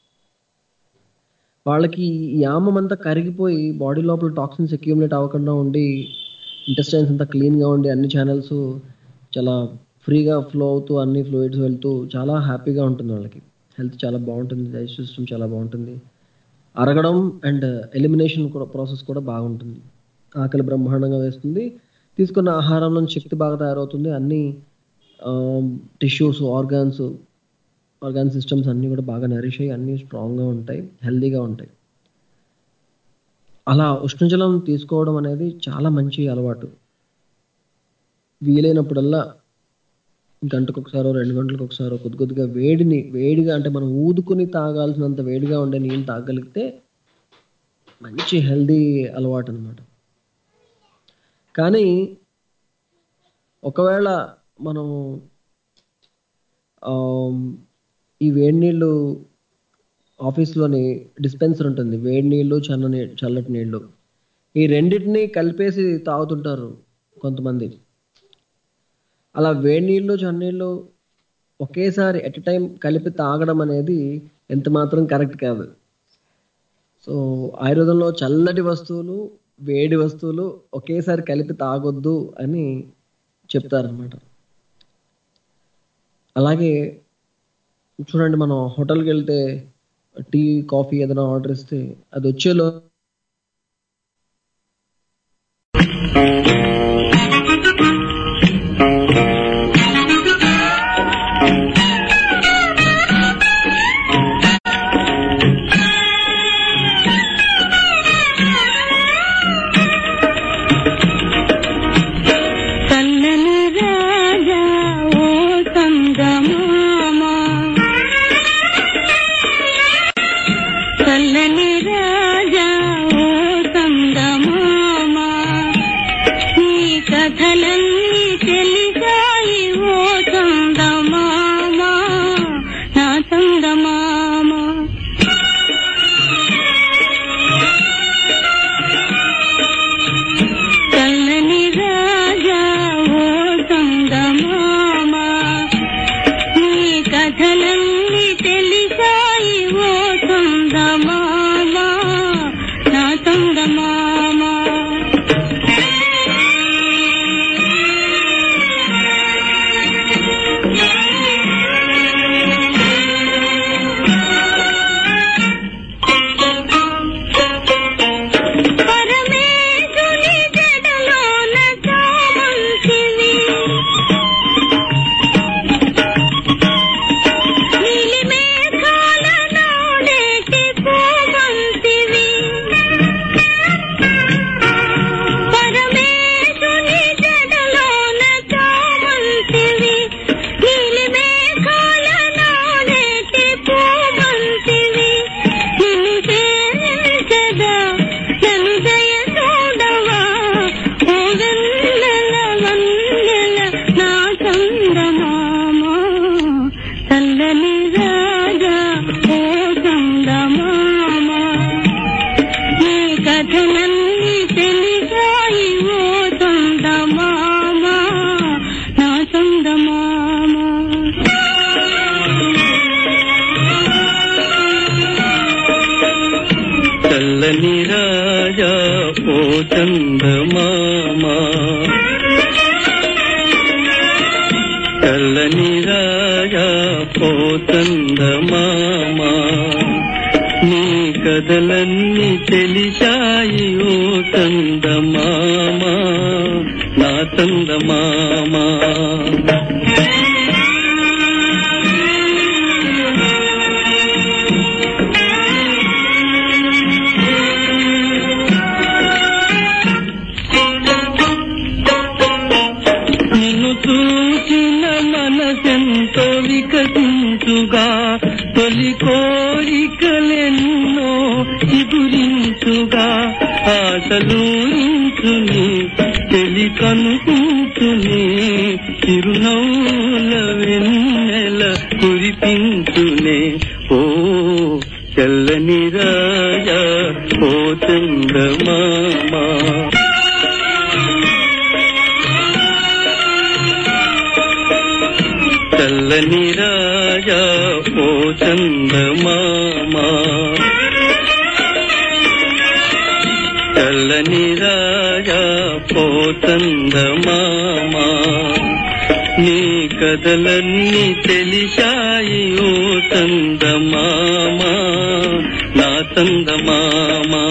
[SPEAKER 3] వాళ్ళకి ఈ ఆమం అంతా కరిగిపోయి బాడీ లోపల టాక్సిన్స్ అక్యూములేట్ అవ్వకుండా ఉండి ఇంటెస్టైన్స్ అంతా క్లీన్గా ఉండి అన్ని ఛానల్స్ చాలా ఫ్రీగా ఫ్లో అవుతూ అన్ని ఫ్లూయిడ్స్ వెళ్తూ చాలా హ్యాపీగా ఉంటుంది వాళ్ళకి హెల్త్ చాలా బాగుంటుంది డైజెస్ట్ సిస్టమ్ చాలా బాగుంటుంది అరగడం అండ్ ఎలిమినేషన్ ప్రాసెస్ కూడా బాగుంటుంది ఆకలి బ్రహ్మాండంగా వేస్తుంది తీసుకున్న ఆహారంలో శక్తి బాగా తయారవుతుంది అన్ని టిష్యూస్ ఆర్గాన్స్ ఆర్గాన్ సిస్టమ్స్ అన్నీ కూడా బాగా నరిష్ అయ్యి అన్నీ స్ట్రాంగ్గా ఉంటాయి హెల్దీగా ఉంటాయి అలా ఉష్ణజలం తీసుకోవడం అనేది చాలా మంచి అలవాటు వీలైనప్పుడల్లా గంటకు ఒకసారో రెండు గంటలకు ఒకసారో కొద్ది కొద్దిగా వేడిని వేడిగా అంటే మనం ఊదుకుని తాగాల్సినంత వేడిగా ఉండే నీళ్ళు తాగలిగితే మంచి హెల్దీ అలవాటు అనమాట కానీ ఒకవేళ మనం ఈ వేడి నీళ్ళు ఆఫీస్లోని డిస్పెన్సర్ ఉంటుంది వేడి నీళ్ళు చల్లని చల్లటి నీళ్ళు ఈ రెండింటిని కలిపేసి తాగుతుంటారు కొంతమంది అలా వేడి నీళ్ళు చన్నీళ్ళు ఒకేసారి ఎట్ టైం కలిపి తాగడం అనేది ఎంత మాత్రం కరెక్ట్ కాదు సో ఆయుర్వేదంలో చల్లటి వస్తువులు వేడి వస్తువులు ఒకేసారి కలిపి తాగొద్దు అని చెప్తారనమాట అలాగే చూడండి మనం హోటల్కి వెళ్తే టీ కాఫీ ఏదైనా ఆర్డర్ ఇస్తే అది వచ్చేలో
[SPEAKER 10] చల్లని రాజా ఓ సంగమామ చల్లని రాజా
[SPEAKER 5] చల్లని రాజా ఓ చందమామా చల్లని రాజా ఓ చందమామా నీ కథలన్నీ తెలిసాయి ఓ చందమామా నా చందమామా నిన్ను చూసిన మనసెంతో వికసించుగా తొలి కోరికలెన్నో చిగురించుగా ఆశలూరించుని తెలి కనుకుంచుని చిరునవ్వుల వెన్నెల కురిపించునే ఓ చల్లని రాజా ఓ చందమామా చల్లని రాజా ఓ చందమామా చల్లని రాజా ఓ చందమామా నీ కథలన్నీ తెలిసాయి ఓ చందమామా నా చందమామా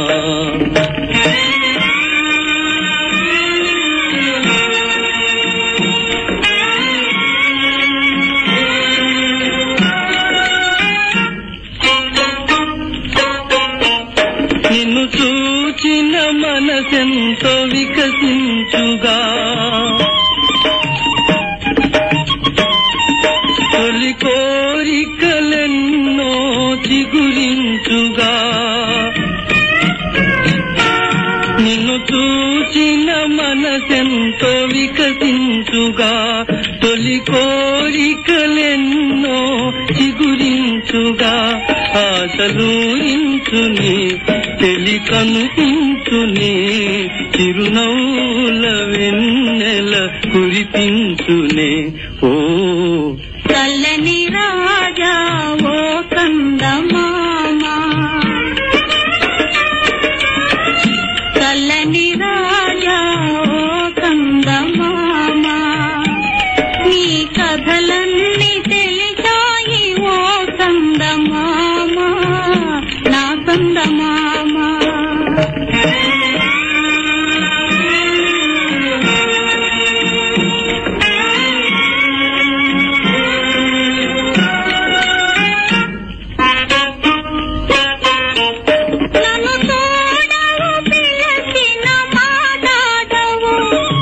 [SPEAKER 5] నిన్ను చూచిన మనసెంతో వికసించుగా తొలి కోరికలెన్నో చిగురించుగా నిన్ను చూసిన మనసెంతో వికసించుగా తొలి కోరికలెన్నో చిగురించుగా ఆశలూరించుని తెలి కనుపించుని చిరునవ్వుల వెన్నెల కురిపించునే ఓ
[SPEAKER 10] చల్లని రాజా ఓ కందమామా చల్లని రాజా ఓ కందమామా నీ కథలన్నీ తెలిసాయి ఓ కందమామా నా కందమామా నన్ను చూడవు పిలచిన మాట్లాడవు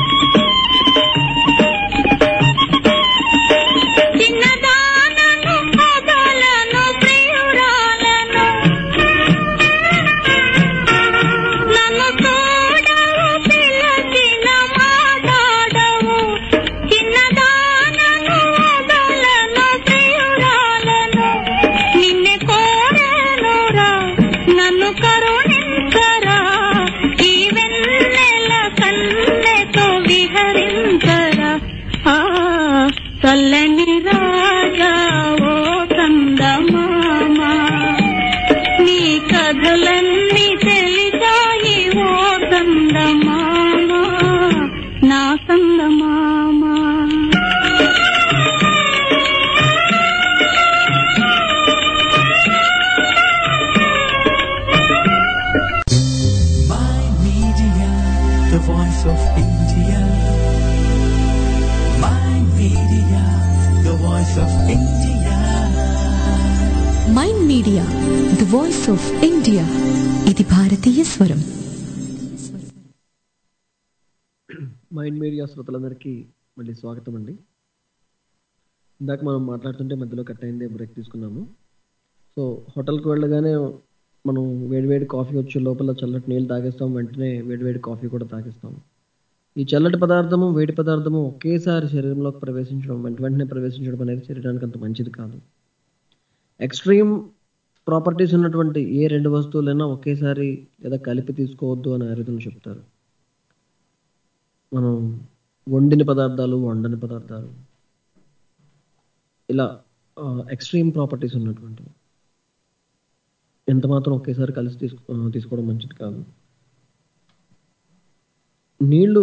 [SPEAKER 10] చిన్నదానను కథలను ప్రియురాలను నన్ను చూడవు పిలచిన మాట్లాడవు చిన్నదానను కథలను ప్రియురాలను నిన్నే కోరేనురా నన్ను కరుణించరా ఈ వెన్నెల కన్నెతో విహరించరా ఆ చల్లని రాజా ఓ కందమామా నీ కథలన్నీ తెలిసాయి ఓ కందమామా నా కందమామా
[SPEAKER 8] My media, the voice of India. My media, the voice of India.
[SPEAKER 9] Mind media the voice of India ఇది భారతీయ స్వరం
[SPEAKER 3] మైండ్ మీడియా శ్రోతలందరికీ మళ్ళీ స్వాగతం అండి ఇందాక మనం మాట్లాడుతుంటే మధ్యలో కట్ అయింది బ్రేక్ తీసుకున్నాము సో హోటల్కి వెళ్ళగానే మనం వేడివేడి కాఫీ వచ్చే లోపల చల్లటి నీళ్ళు తాగేస్తాం వెంటనే వేడివేడి కాఫీ కూడా తాగేస్తాం ఈ చల్లటి పదార్థము వేడి పదార్థము ఒకేసారి శరీరంలోకి ప్రవేశించడం వెంట వెంటనే ప్రవేశించడం అనేది శరీరానికి అంత మంచిది కాదు ఎక్స్ట్రీమ్ ప్రాపర్టీస్ ఉన్నటువంటి ఏ రెండు వస్తువులైనా ఒకేసారి లేదా కలిపి తీసుకోవద్దు అని ఆయుర్వేదం చెప్తారు మనం వండిన పదార్థాలు వండని పదార్థాలు ఇలా ఎక్స్ట్రీమ్ ప్రాపర్టీస్ ఉన్నటువంటివి ఎంత మాత్రం ఒకేసారి కలిసి తీసుకో ఆ, తీసుకోవడం మంచిది కాదు నీళ్ళు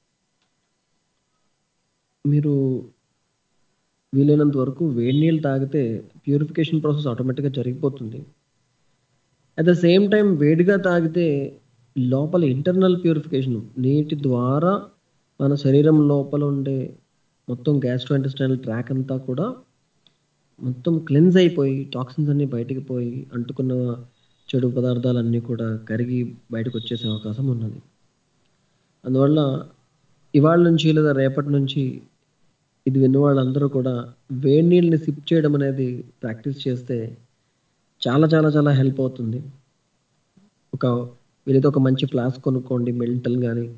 [SPEAKER 3] మీరు వీలైనంత వరకు వేడి నీళ్ళు తాగితే ప్యూరిఫికేషన్ ప్రాసెస్ ఆటోమేటిక్గా జరిగిపోతుంది అట్ ద సేమ్ టైం వేడిగా తాగితే లోపల ఇంటర్నల్ ప్యూరిఫికేషన్ నీటి ద్వారా మన శరీరం లోపల ఉండే మొత్తం గ్యాస్ట్రో ఇంటెస్టైనల్ ట్రాక్ అంతా కూడా మొత్తం క్లెన్స్ అయిపోయి టాక్సిన్స్ అన్నీ బయటికి పోయి అంటుకున్న చెడు పదార్థాలన్నీ కూడా కరిగి బయటకు వచ్చేసే అవకాశం ఉన్నది అందువల్ల ఇవాళ నుంచి లేదా రేపటి నుంచి ఇది విన్న వాళ్ళందరూ కూడా వేడి నీళ్ళని సిప్ చేయడం అనేది ప్రాక్టీస్ చేస్తే చాలా చాలా చాలా హెల్ప్ అవుతుంది ఒక వీలైతే ఒక మంచి ఫ్లాస్క్ కొనుక్కోండి మెల్టల్ కానీ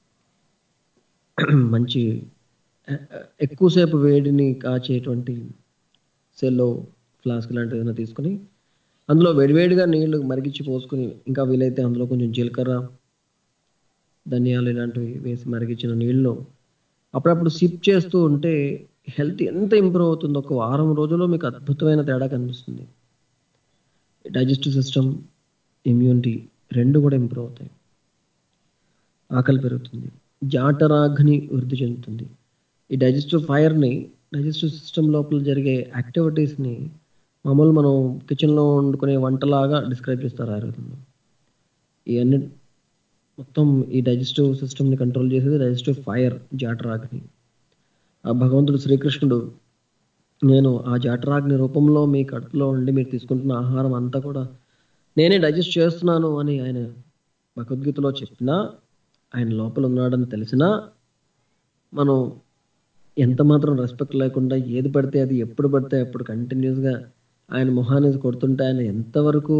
[SPEAKER 3] మంచి ఎ- ఎక్కువసేపు వేడిని కాచేటువంటి సెల్లో ఫ్లాస్క్ లాంటిది ఏదైనా తీసుకుని అందులో వేడివేడిగా నీళ్లు మరిగించి పోసుకుని ఇంకా వీలైతే అందులో కొంచెం జీలకర్ర ధనియాలు ఇలాంటివి వేసి మరిగించిన నీళ్ళు అప్పుడప్పుడు సిప్ చేస్తూ ఉంటే హెల్త్ ఎంత ఇంప్రూవ్ అవుతుందో ఒక వారం రోజుల్లో మీకు అద్భుతమైన తేడా కనిపిస్తుంది డైజెస్టివ్ సిస్టమ్ ఇమ్యూనిటీ రెండు కూడా ఇంప్రూవ్ అవుతాయి ఆకలి పెరుగుతుంది జాటరాగ్ని వృద్ధి చెందుతుంది ఈ డైజెస్టివ్ ఫైర్ని డైజెస్టివ్ సిస్టమ్ లోపల జరిగే యాక్టివిటీస్ని మామూలు మనం కిచెన్లో వండుకునే వంటలాగా డిస్క్రైబ్ చేస్తారు ఆయుర్వేదంలో ఇవన్నీ మొత్తం ఈ డైజెస్టివ్ సిస్టమ్ని కంట్రోల్ చేసేది డైజెస్టివ్ ఫైర్ జాటరాగ్ని ఆ భగవంతుడు శ్రీకృష్ణుడు నేను ఆ జాటరాగ్ని రూపంలో మీ కడుపులో ఉండి మీరు తీసుకుంటున్న ఆహారం అంతా కూడా నేనే డైజెస్ట్ చేస్తున్నాను అని ఆయన భగవద్గీతలో చెప్పినా ఆయన లోపల ఉన్నాడని తెలిసినా మనం ఎంత మాత్రం రెస్పెక్ట్ లేకుండా ఏది పడితే అది ఎప్పుడు పడితే అప్పుడు కంటిన్యూస్గా ఆయన మొహాన్ని కొడుతుంటే ఆయన ఎంతవరకు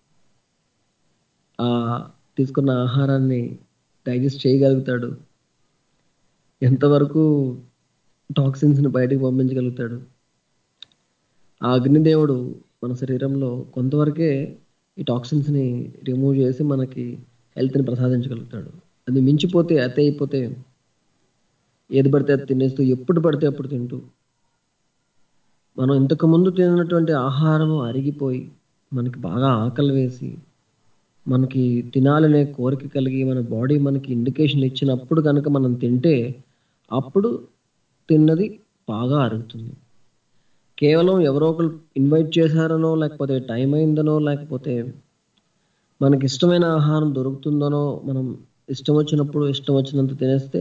[SPEAKER 3] ఆ తీసుకున్న ఆహారాన్ని డైజెస్ట్ చేయగలుగుతాడు ఎంతవరకు టాక్సిన్స్ని బయటికి పంపించగలుగుతాడు ఆ అగ్నిదేవుడు మన శరీరంలో కొంతవరకే ఈ టాక్సిన్స్ని రిమూవ్ చేసి మనకి హెల్త్ని ప్రసాదించగలుగుతాడు అది మించిపోతే అతే అయిపోతే ఏది పడితే అది తినేస్తూ ఎప్పుడు పడితే అప్పుడు తింటూ మనం ఇంతకు ముందు తిన్నటువంటి ఆహారం అరిగిపోయి మనకి బాగా ఆకలి వేసి మనకి తినాలనే కోరిక కలిగి మన బాడీ మనకి ఇండికేషన్ ఇచ్చినప్పుడు కనుక మనం తింటే అప్పుడు తిన్నది బాగా అరుగుతుంది కేవలం ఎవరో ఒకరు ఇన్వైట్ చేశారనో లేకపోతే టైం అయిందనో లేకపోతే మనకి ఇష్టమైన ఆహారం దొరుకుతుందనో మనం ఇష్టం వచ్చినప్పుడు ఇష్టం వచ్చినంత తినేస్తే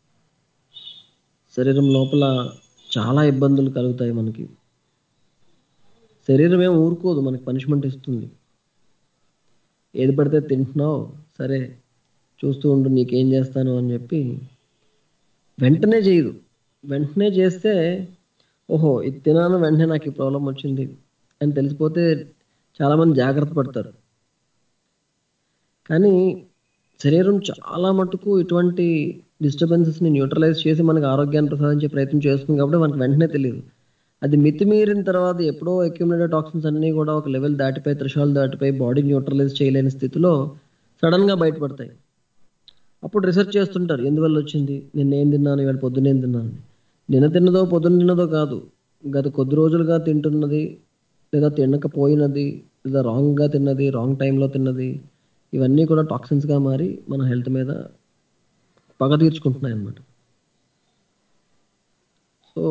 [SPEAKER 3] శరీరం లోపల చాలా ఇబ్బందులు కలుగుతాయి మనకి శరీరం ఏం ఊరుకోదు మనకి పనిష్మెంట్ ఇస్తుంది ఏది పడితే తింటున్నావు సరే చూస్తూ ఉండు నీకేం చేస్తాను అని చెప్పి వెంటనే చేయదు వెంటనే చేస్తే ఓహో ఇది తినాను వెంటనే నాకు ఈ ప్రాబ్లం వచ్చింది అని తెలిసిపోతే చాలామంది జాగ్రత్త పడతారు కానీ శరీరం చాలా మటుకు ఇటువంటి డిస్టర్బెన్సెస్ని న్యూట్రలైజ్ చేసి మనకు ఆరోగ్యాన్ని ప్రసాదించే ప్రయత్నం చేస్తుంది కాబట్టి మనకు వెంటనే తెలియదు అది మితిమీరిన తర్వాత ఎప్పుడో అక్యుమిలేటెడ్ టాక్సిన్స్ అన్నీ కూడా ఒక లెవెల్ దాటిపోయి త్రిషాలు దాటిపోయి బాడీ న్యూట్రలైజ్ చేయలేని స్థితిలో సడన్గా బయటపడతాయి అప్పుడు రీసెర్చ్ చేస్తుంటారు ఎందువల్ల వచ్చింది నిన్న ఏం తిన్నాను ఇవాళ పొద్దున్న ఏం తిన్నాను నిన్న తిన్నదో పొద్దున్న తిన్నదో కాదు గత కొద్ది రోజులుగా తింటున్నది లేదా తినకపోయినది లేదా రాంగ్గా తిన్నది రాంగ్ టైంలో తిన్నది ఇవన్నీ కూడా టాక్సిన్స్గా మారి మన హెల్త్ మీద పగ తీర్చుకుంటున్నాయి అన్నమాట సో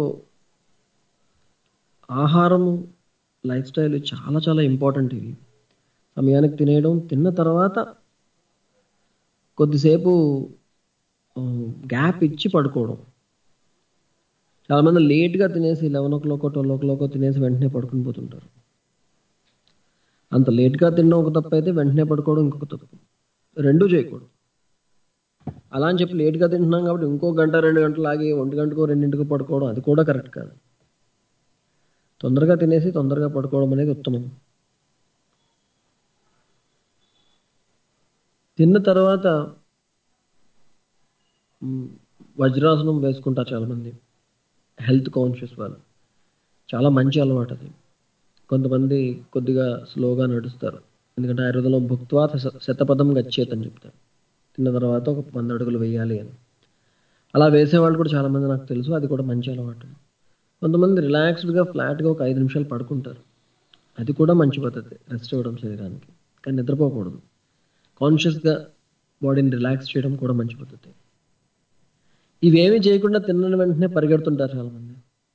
[SPEAKER 3] ఆహారము లైఫ్ స్టైల్ చాలా చాలా ఇంపార్టెంట్ ఇవి సమయానికి తినేయడం తిన్న తర్వాత కొద్దిసేపు గ్యాప్ ఇచ్చి పడుకోవడం చాలామంది లేట్గా తినేసి eleven o'clock twelve o'clock తినేసి వెంటనే పడుకుని పోతుంటారు అంత లేట్గా తినడం ఒక తప్పు అయితే వెంటనే పడుకోవడం ఇంకొక తప్పు రెండూ చేయకూడదు అలా అని చెప్పి లేట్గా తింటున్నాం కాబట్టి ఇంకో గంట రెండు గంటలు ఆగి ఒంటి గంటకో రెండింటికో పడుకోవడం అది కూడా కరెక్ట్ కాదు తొందరగా తినేసి తొందరగా పడుకోవడం అనేది ఉత్తమం తిన్న తర్వాత మ్, వజ్రాసనం వేసుకుంటారు చాలామంది హెల్త్ కాన్షియస్ వాళ్ళు చాలా మంచి అలవాటు అది కొంతమంది కొద్దిగా స్లోగా నడుస్తారు ఎందుకంటే ఆయుర్వేదంలో భుక్త్వా శ- శతపథం గచ్చేత్ అని చెప్తారు తిన్న తర్వాత ఒక వంద అడుగులు వేయాలి అని అలా వేసేవాళ్ళు కూడా చాలామంది నాకు తెలుసు అది కూడా మంచి అలవాటు కొంతమంది రిలాక్స్డ్గా ఫ్లాట్గా ఒక ఐదు నిమిషాలు పడుకుంటారు అది కూడా మంచి పద్ధతి రెస్ట్ ఇవ్వడం శరీరానికి కానీ నిద్రపోకూడదు కాన్షియస్గా బాడీని రిలాక్స్ చేయడం కూడా మంచి పద్ధతి ఇవేమీ చేయకుండా తిన్న వెంటనే పరిగెడుతుంటారు చాలామంది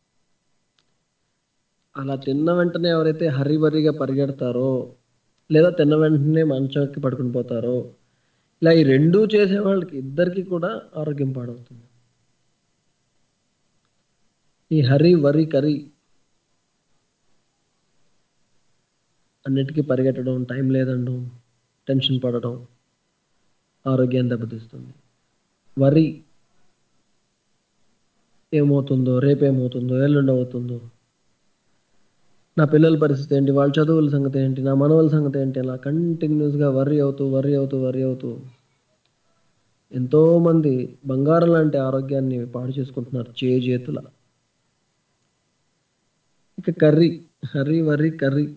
[SPEAKER 3] అలా తిన్న వెంటనే ఎవరైతే హరి బరిగా పరిగెడతారో లేదా తిన్న వెంటనే మంచంకి పడుకుని పోతారో ఇలా ఈ రెండూ చేసే వాళ్ళకి ఇద్దరికి కూడా ఆరోగ్యం పాడవుతుంది ఈ హరి వరి కరి అన్నిటికీ పరిగెట్టడం టైం లేదండం టెన్షన్ పడడం ఆరోగ్యాన్ని దెబ్బతీస్తుంది వరి ఏమవుతుందో రేపేమవుతుందో ఎల్లుండి అవుతుందో నా పిల్లల పరిస్థితి ఏంటి వాళ్ళ చదువుల సంగతి ఏంటి నా మనవల సంగతి ఏంటి అలా కంటిన్యూస్గా వర్రీ అవుతూ వర్రీ అవుతూ వర్రీ అవుతూ ఎంతోమంది బంగారం లాంటి ఆరోగ్యాన్ని పాడు చేసుకుంటున్నారు చేతుల ఇక కర్రీ హర్రీ వర్రీ కర్రీ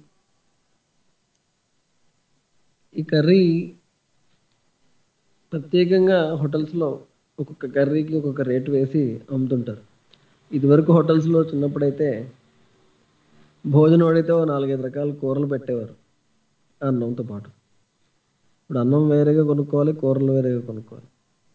[SPEAKER 3] ఈ కర్రీ ప్రత్యేకంగా హోటల్స్లో ఒక్కొక్క కర్రీకి ఒక్కొక్క రేటు వేసి అమ్ముతుంటారు ఇదివరకు హోటల్స్లో చిన్నప్పుడైతే భోజనం అడిగితే ఓ నాలుగైదు రకాల కూరలు పెట్టేవారు అన్నంతో పాటు ఇప్పుడు అన్నం వేరేగా కొనుక్కోవాలి కూరలు వేరేగా కొనుక్కోవాలి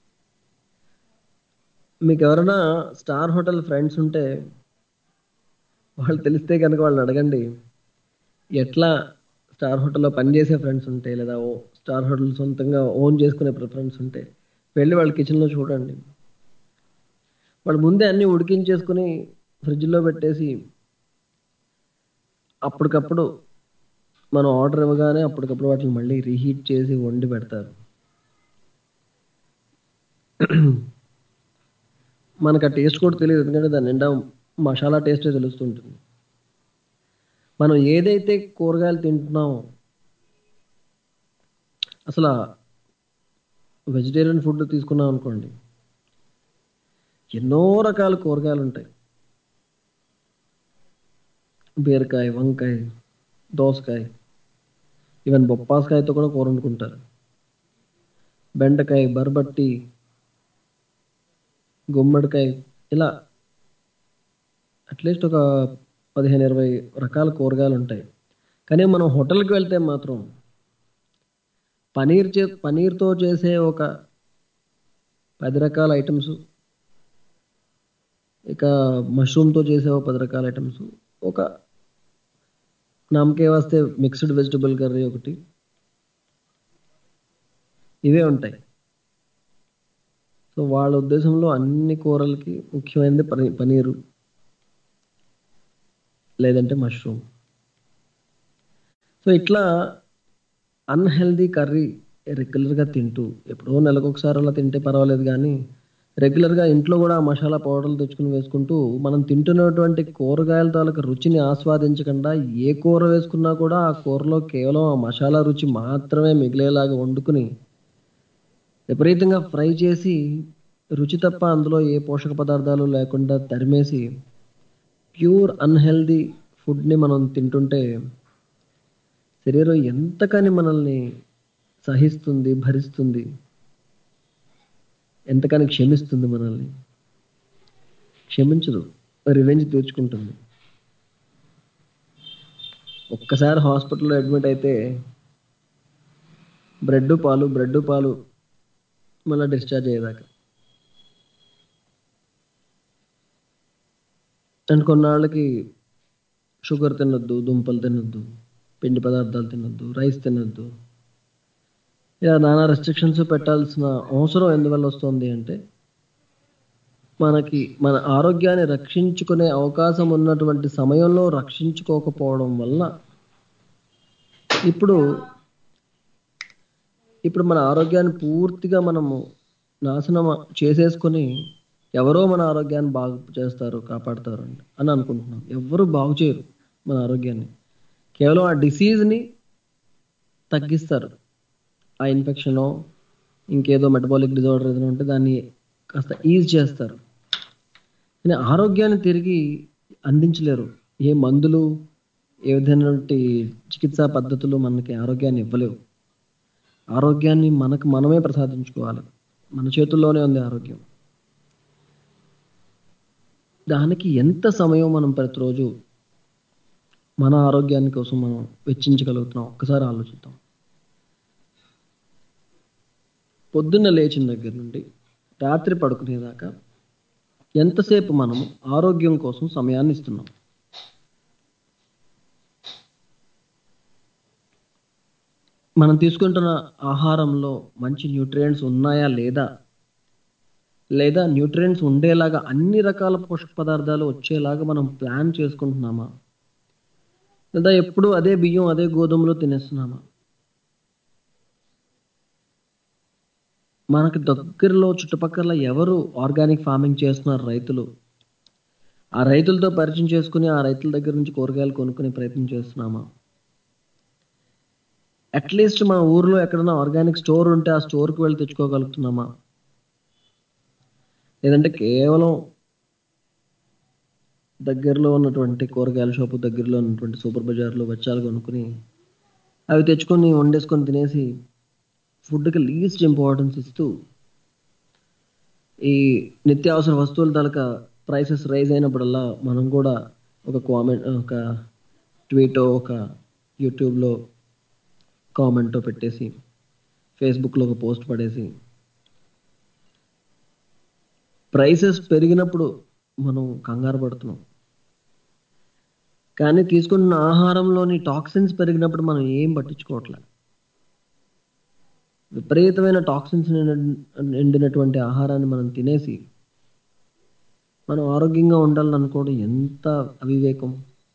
[SPEAKER 3] మీకు ఎవరైనా స్టార్ హోటల్ ఫ్రెండ్స్ ఉంటే వాళ్ళు తెలిస్తే కనుక వాళ్ళని అడగండి ఎట్లా స్టార్ హోటల్లో పనిచేసే ఫ్రెండ్స్ ఉంటే లేదా ఓ స్టార్ హోటల్ సొంతంగా ఓన్ చేసుకునే ప్రిఫరెన్స్ ఉంటే వెళ్ళి వాళ్ళ కిచెన్లో చూడండి వాళ్ళు ముందే అన్నీ ఉడికించేసుకుని ఫ్రిడ్జ్లో పెట్టేసి అప్పటికప్పుడు మనం ఆర్డర్ ఇవ్వగానే అప్పటికప్పుడు వాటిని మళ్ళీ రీహీట్ చేసి వండి పెడతారు మనకు ఆ టేస్ట్ కూడా తెలియదు ఎందుకంటే దాని నిండా మసాలా టేస్టే తెలుస్తుంటుంది మనం ఏదైతే కూరగాయలు తింటున్నామో అసలు వెజిటేరియన్ ఫుడ్ తీసుకున్నాం అనుకోండి ఎన్నో రకాల కూరగాయలు ఉంటాయి బీరకాయ వంకాయ దోసకాయ ఈవెన్ బొప్పాసకాయతో కూడా కూర వండుకుంటారు బెండకాయ బర్బట్టి గుమ్మడికాయ ఇలా అట్లీస్ట్ ఒక పదిహేను ఇరవై రకాల కూరగాయలు ఉంటాయి కానీ మనం హోటల్కి వెళ్తే మాత్రం పనీర్ చే పనీర్తో చేసే ఒక పది రకాల ఐటమ్స్ ఇక మష్రూమ్తో చేసే ఒక పది రకాల ఐటమ్స్ ఒక నామకే వస్తే మిక్స్డ్ వెజిటబుల్ కర్రీ ఒకటి ఇవే ఉంటాయి సో వాళ్ళ ఉద్దేశంలో అన్ని కూరలకి ముఖ్యమైనది పనీ పనీరు లేదంటే మష్రూమ్ సో ఇట్లా అన్హెల్దీ కర్రీ రెగ్యులర్గా తింటూ ఎప్పుడో నెలకు ఒకసారి అలా తింటే పర్వాలేదు కానీ రెగ్యులర్గా ఇంట్లో కూడా ఆ మసాలా పౌడర్లు తెచ్చుకుని వేసుకుంటూ మనం తింటున్నటువంటి కూరగాయల తాలూకు రుచిని ఆస్వాదించకుండా ఏ కూర వేసుకున్నా కూడా ఆ కూరలో కేవలం ఆ మసాలా రుచి మాత్రమే మిగిలేలాగా వండుకుని విపరీతంగా ఫ్రై చేసి రుచి తప్ప అందులో ఏ పోషక పదార్థాలు లేకుండా తరిమేసి ప్యూర్ అన్హెల్దీ ఫుడ్ని మనం తింటుంటే శరీరం ఎంతకని మనల్ని సహిస్తుంది భరిస్తుంది ఎంతకని క్షమిస్తుంది మనల్ని క్షమించదు రివెంజ్ తీర్చుకుంటుంది ఒక్కసారి హాస్పిటల్లో అడ్మిట్ అయితే బ్రెడ్ పాలు బ్రెడ్ పాలు మళ్ళీ డిశ్చార్జ్ అయ్యేదాకా అండ్ కొన్నాళ్ళకి షుగర్ తినొద్దు దుంపలు తినొద్దు పిండి పదార్థాలు తినొద్దు రైస్ తినొద్దు ఇలా నానా రెస్ట్రిక్షన్స్ పెట్టాల్సిన అవసరం ఎందువల్ల వస్తుంది అంటే మనకి మన ఆరోగ్యాన్ని రక్షించుకునే అవకాశం ఉన్నటువంటి సమయంలో రక్షించుకోకపోవడం వల్ల ఇప్పుడు ఇప్పుడు మన ఆరోగ్యాన్ని పూర్తిగా మనము నాశనం చేసేసుకొని ఎవరో మన ఆరోగ్యాన్ని బాగు చేస్తారు కాపాడతారు అని అని అనుకుంటున్నాం ఎవరు బాగు చేయరు మన ఆరోగ్యాన్ని కేవలం ఆ డిసీజ్ని తగ్గిస్తారు ఆ ఇన్ఫెక్షనో ఇంకేదో మెటబాలిక్ డిజార్డర్ ఏదైనా ఉంటే దాన్ని కాస్త ఈజ్ చేస్తారు కానీ ఆరోగ్యాన్ని తిరిగి అందించలేరు ఏ మందులు ఏ విధమైనటువంటి చికిత్సా పద్ధతులు మనకి ఆరోగ్యాన్ని ఇవ్వలేవు ఆరోగ్యాన్ని మనకు మనమే ప్రసాదించుకోవాలి మన చేతుల్లోనే ఉంది ఆరోగ్యం దానికి ఎంత సమయం మనం ప్రతిరోజు మన ఆరోగ్యాన్ని కోసం మనం వెచ్చించగలుగుతున్నాం ఒక్కసారి ఆలోచిద్దాం పొద్దున్న లేచిన దగ్గర నుండి రాత్రి పడుకునేదాకా ఎంతసేపు మనం ఆరోగ్యం కోసం సమయాన్ని ఇస్తున్నాం మనం తీసుకుంటున్న ఆహారంలో మంచి న్యూట్రియంట్స్ ఉన్నాయా లేదా లేదా న్యూట్రియంట్స్ ఉండేలాగా అన్ని రకాల పోషక పదార్థాలు వచ్చేలాగా మనం ప్లాన్ చేసుకుంటున్నామా లేదా ఎప్పుడు అదే బియ్యం అదే గోధుమలు తినేస్తున్నామా మనకి దగ్గరలో చుట్టుపక్కల ఎవరు ఆర్గానిక్ ఫార్మింగ్ చేస్తున్నారు రైతులు ఆ రైతులతో పరిచయం చేసుకుని ఆ రైతుల దగ్గర నుంచి కూరగాయలు కొనుక్కునే ప్రయత్నం చేస్తున్నామా అట్లీస్ట్ మన ఊర్లో ఎక్కడైనా ఆర్గానిక్ స్టోర్ ఉంటే ఆ స్టోర్కి వెళ్ళి తెచ్చుకోగలుగుతున్నామా లేదంటే కేవలం దగ్గరలో ఉన్నటువంటి కూరగాయల షాపు దగ్గరలో ఉన్నటువంటి సూపర్ బజార్లో బచ్చాలు కొనుక్కుని అవి తెచ్చుకొని వండేసుకొని తినేసి ఫుడ్కి లీస్ట్ ఇంపార్టెన్స్ ఇస్తూ ఈ నిత్యావసర వస్తువుల తాలూకా ప్రైసెస్ రైజ్ అయినప్పుడల్లా మనం కూడా ఒక కామెంట్ ఒక ట్వీటో ఒక యూట్యూబ్లో కామెంటో పెట్టేసి ఫేస్బుక్లో ఒక పోస్ట్ పడేసి ప్రైసెస్ పెరిగినప్పుడు మనం కంగారు పడుతున్నాం కానీ తీసుకున్న ఆహారంలోని టాక్సిన్స్ పెరిగినప్పుడు మనం ఏం పట్టించుకోవట్లే విపరీతమైన టాక్సిన్స్ నిండినటువంటి ఆహారాన్ని మనం తినేసి మనం ఆరోగ్యంగా ఉండాలనుకోవడం ఎంత అవివేకం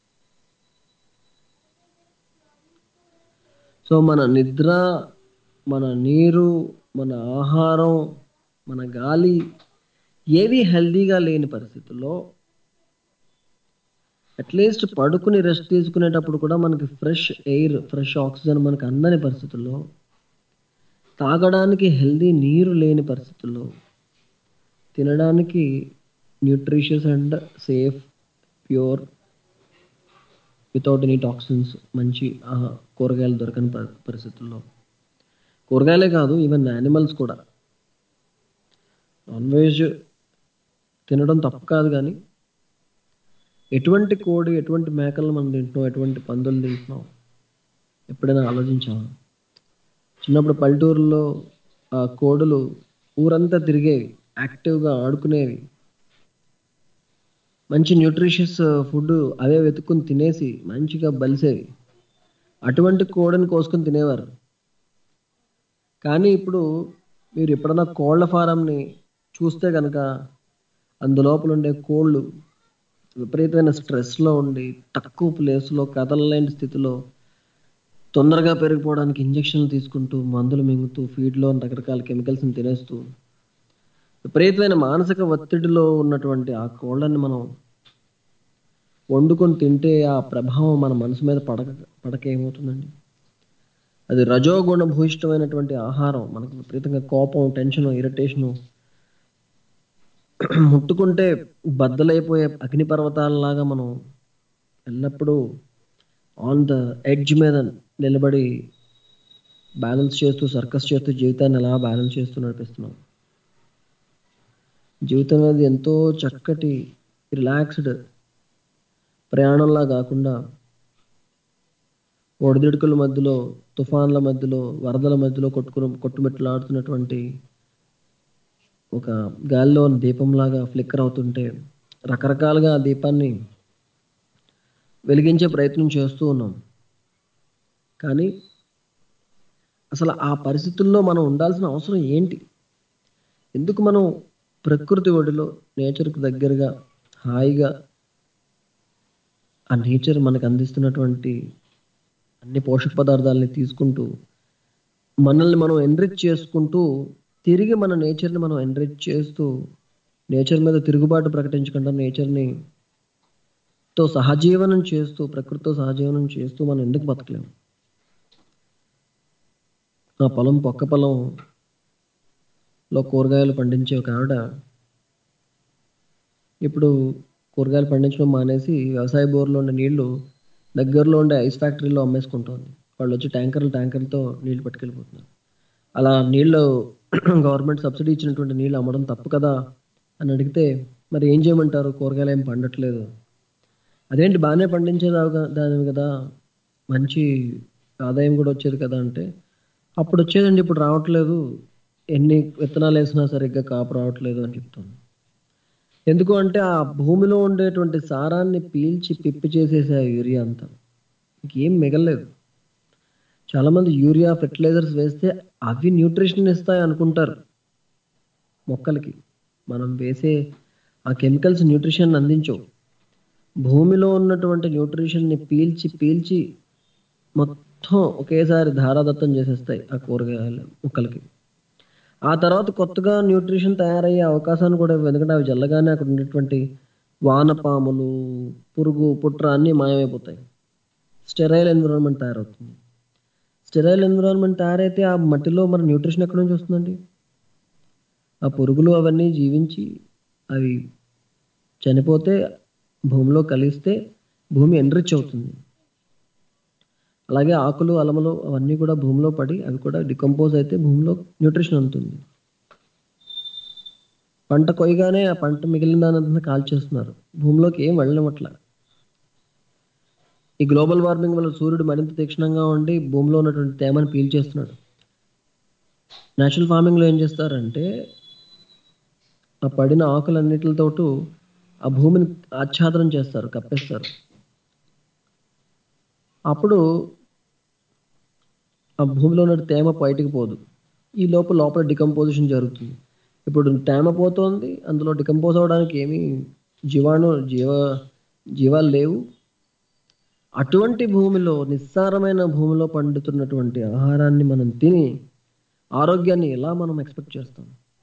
[SPEAKER 3] సో మన నిద్ర మన నీరు మన ఆహారం మన గాలి ఏవి హెల్దీగా లేని పరిస్థితుల్లో అట్లీస్ట్ పడుకుని రెస్ట్ తీసుకునేటప్పుడు కూడా మనకి ఫ్రెష్ ఎయిర్ ఫ్రెష్ ఆక్సిజన్ మనకు అందని పరిస్థితుల్లో తాగడానికి హెల్దీ నీరు లేని పరిస్థితుల్లో తినడానికి nutritious and safe pure without any toxins మంచి ఆహా, కూరగాయలు దొరకని ప- పరిస్థితుల్లో కూరగాయలే కాదు ఈవెన్ యానిమల్స్ కూడా నాన్ వెజ్ తినడం తప్పు కాదు కానీ ఎటువంటి కోడి ఎటువంటి మేకలు మనం తింటున్నాం ఎటువంటి పందులు తింటున్నాం ఎప్పుడైనా ఆలోచించామా చిన్నప్పుడు పల్లెటూరులో ఆ కోడులు ఊరంతా తిరిగేవి యాక్టివ్గా ఆడుకునేవి మంచి న్యూట్రిషియస్ ఫుడ్ అవే వెతుక్కుని తినేసి మంచిగా బలిసేవి అటువంటి కోడిని కోసుకొని తినేవారు కానీ ఇప్పుడు మీరు ఎప్పుడన్నా కోళ్ల ఫారంని చూస్తే కనుక అందులోపల ఉండే కోళ్ళు విపరీతమైన స్ట్రెస్లో ఉండి తక్కువ ప్లేస్లో కదలలేని స్థితిలో తొందరగా పెరిగిపోవడానికి ఇంజక్షన్లు తీసుకుంటూ మందులు మింగుతూ ఫీడ్లో రకరకాల కెమికల్స్ని తినేస్తూ విపరీతమైన మానసిక ఒత్తిడిలో ఉన్నటువంటి ఆ కోళ్ళని మనం వండుకొని తింటే ఆ ప్రభావం మన మనసు మీద పడక పడక ఏమవుతుందండి అది రజోగుణ భూయిష్టమైనటువంటి ఆహారం మనకు విపరీతంగా కోపం టెన్షన్ ఇరిటేషను ముట్టుకుంటే బద్దలైపోయే అగ్నిపర్వతాలలాగా మనం ఎల్లప్పుడూ ఆన్ ద ఎడ్జ్ మీద నిలబడి బ్యాలెన్స్ చేస్తూ సర్కస్ చేస్తూ జీవితాన్ని ఎలా బ్యాలెన్స్ చేస్తూ నడిపిస్తున్నాం జీవితం అనేది ఎంతో చక్కటి రిలాక్స్డ్ ప్రయాణంలా కాకుండా ఒడిదుడుకుల మధ్యలో తుఫాన్ల మధ్యలో వరదల మధ్యలో కొట్టుకుని కొట్టుమిట్లాడుతున్నటువంటి ఒక గాలిలో ఉన్న దీపంలాగా ఫ్లిక్కర్ అవుతుంటే రకరకాలుగా ఆ దీపాన్ని వెలిగించే ప్రయత్నం చేస్తూ ఉన్నాం కానీ అసలు ఆ పరిస్థితుల్లో మనం ఉండాల్సిన అవసరం ఏంటి ఎందుకు మనం ప్రకృతి ఒడిలో నేచర్కి దగ్గరగా హాయిగా ఆ నేచర్ మనకు అందిస్తున్నటువంటి అన్ని పోషక పదార్థాలని తీసుకుంటూ మనల్ని మనం ఎన్రిచ్ చేసుకుంటూ తిరిగి మన నేచర్ని మనం ఎన్రిచ్ చేస్తూ నేచర్ మీద తిరుగుబాటు ప్రకటించకుండా నేచర్ని తో సహజీవనం చేస్తూ ప్రకృతితో సహజీవనం చేస్తూ మనం ఎందుకు బతకలేము నా పొలం పక్క పొలం లో కూరగాయలు పండించే ఒక ఆవిడ ఇప్పుడు కూరగాయలు పండించడం మానేసి వ్యవసాయ బోర్లో ఉండే నీళ్లు దగ్గరలో ఉండే ఐస్ ఫ్యాక్టరీలో అమ్మేసుకుంటోంది వాళ్ళు వచ్చి ట్యాంకర్లు ట్యాంకర్లతో నీళ్లు పట్టుకెళ్ళిపోతున్నారు అలా నీళ్లు గవర్నమెంట్ సబ్సిడీ ఇచ్చినటువంటి నీళ్ళు అమ్మడం తప్పు కదా అని అడిగితే మరి ఏం చేయమంటారు కూరగాయలు ఏం పండట్లేదు అదేంటి బాగానే పండించేది దాని కదా మంచి ఆదాయం కూడా వచ్చేది కదా అంటే అప్పుడు వచ్చేదండి ఇప్పుడు రావట్లేదు ఎన్ని విత్తనాలు వేసినా సరిగ్గా కాపు రావట్లేదు అని చెప్తాను ఎందుకు అంటే ఆ భూమిలో ఉండేటువంటి సారాన్ని పీల్చి పిప్పి చేసేసే ఆ యూరియా అంతా ఇంకేం మిగలలేదు చాలామంది యూరియా ఫెర్టిలైజర్స్ వేస్తే అవి న్యూట్రిషన్ ఇస్తాయి అనుకుంటారు మొక్కలకి మనం వేసే ఆ కెమికల్స్ న్యూట్రిషన్ అందించవు భూమిలో ఉన్నటువంటి న్యూట్రిషన్ని పీల్చి పీల్చి మొత్తం ఒకేసారి ధారాదత్తం చేసేస్తాయి ఆ కూరగాయల మొక్కలకి ఆ తర్వాత కొత్తగా న్యూట్రిషన్ తయారయ్యే అవకాశాన్ని కూడా ఇవ్వవు. ఎందుకంటే అవి జల్లగానే అక్కడ ఉండేటువంటి వానపాములు పురుగు పుట్ర అన్నీ మాయమైపోతాయి స్టెరైల్ ఎన్విరాన్మెంట్ తయారవుతుంది స్టెరైల్ ఎన్విరాన్మెంట్ తయారైతే ఆ మట్టిలో మరి న్యూట్రిషన్ ఎక్కడి నుంచి వస్తుందండి ఆ పురుగులు అవన్నీ జీవించి అవి చనిపోతే భూమిలో కలిస్తే భూమి ఎన్రిచ్ అవుతుంది అలాగే ఆకులు అలమలు అవన్నీ కూడా భూమిలో పడి అవి కూడా డికంపోజ్ అయితే భూమిలో న్యూట్రిషన్ ఉంటుంది పంట కొయ్యగానే ఆ పంట మిగిలిన దానంతా కాల్చేస్తున్నారు భూమిలోకి ఏం వెళ్ళనివ్వట్ల ఈ గ్లోబల్ వార్మింగ్ వల్ల సూర్యుడు మరింత తీక్షణంగా ఉండి భూమిలో ఉన్నటువంటి తేమని పీల్చేస్తున్నాడు నేచురల్ ఫార్మింగ్లో ఏం చేస్తారంటే ఆ పడిన ఆకులన్నిటితోటి ఆ భూమిని ఆచ్ఛాదనం చేస్తారు కప్పేస్తారు అప్పుడు ఆ భూమిలో ఉన్న తేమ బయటికి పోదు ఈ లోపల లోపల డికంపోజిషన్ జరుగుతుంది ఇప్పుడు తేమ పోతోంది అందులో డికంపోజ్ అవ్వడానికి ఏమీ జీవాణు జీవ జీవాలు లేవు అటువంటి భూమిలో నిస్సారమైన భూమిలో పండుతున్నటువంటి ఆహారాన్ని మనం తిని ఆరోగ్యాన్ని ఎలా మనం ఎక్స్పెక్ట్ చేస్తాం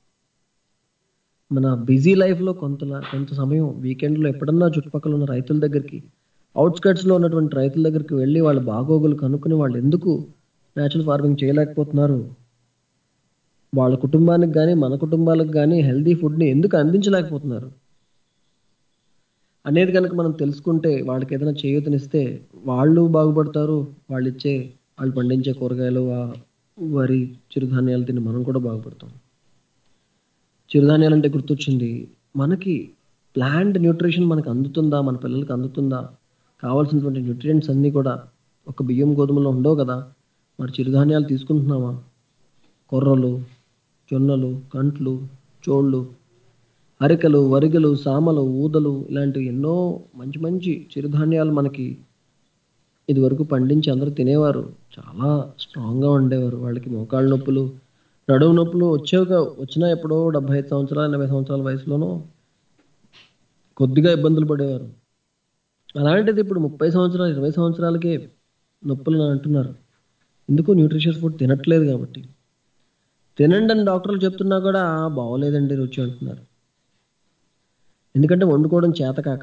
[SPEAKER 3] మన బిజీ లైఫ్లో కొంత కొంత సమయం వీకెండ్లో ఎప్పుడన్నా చుట్టుపక్కల ఉన్న రైతుల దగ్గరికి అవుట్స్కట్స్లో ఉన్నటువంటి రైతుల దగ్గరికి వెళ్ళి వాళ్ళ బాగోగులు కనుక్కుని వాళ్ళు ఎందుకు న్యాచురల్ ఫార్మింగ్ చేయలేకపోతున్నారు వాళ్ళ కుటుంబానికి కానీ మన కుటుంబాలకు కానీ హెల్దీ ఫుడ్ని ఎందుకు అందించలేకపోతున్నారు అనేది కనుక మనం తెలుసుకుంటే వాళ్ళకి ఏదైనా చేయూతనిస్తే వాళ్ళు బాగుపడతారు వాళ్ళు ఇచ్చే వాళ్ళు పండించే కూరగాయలు ఆ వరి చిరుధాన్యాలు తిని మనం కూడా బాగుపడతాం చిరుధాన్యాలు అంటే గుర్తొచ్చింది మనకి ప్లాంట్ న్యూట్రిషన్ మనకు అందుతుందా మన పిల్లలకి అందుతుందా కావాల్సినటువంటి న్యూట్రియంట్స్ అన్నీ కూడా ఒక బియ్యం గోధుమలో ఉండవు కదా మరి చిరుధాన్యాలు తీసుకుంటున్నామా కొర్రలు జొన్నలు కంట్లు చోళ్ళు అరికలు వరిగలు సామలు ఊదలు ఇలాంటివి ఎన్నో మంచి మంచి చిరుధాన్యాలు మనకి ఇదివరకు పండించి అందరూ తినేవారు చాలా స్ట్రాంగ్గా ఉండేవారు వాళ్ళకి మోకాళ్ళ నొప్పులు నడుము నొప్పులు వచ్చేవిగా వచ్చినా ఎప్పుడో డెబ్బై ఐదు సంవత్సరాలు ఎనభై సంవత్సరాల వయసులోనో కొద్దిగా ఇబ్బందులు పడేవారు అలాంటిది ఇప్పుడు ముప్పై సంవత్సరాలు ఇరవై సంవత్సరాలకే నొప్పులు అని అంటున్నారు ఎందుకు న్యూట్రిషియస్ ఫుడ్ తినట్లేదు కాబట్టి తినండి అని డాక్టర్లు చెప్తున్నా కూడా "ఆ, బాగోలేదండి రుచి అంటున్నారు ఎందుకంటే వండుకోవడం చేతకాక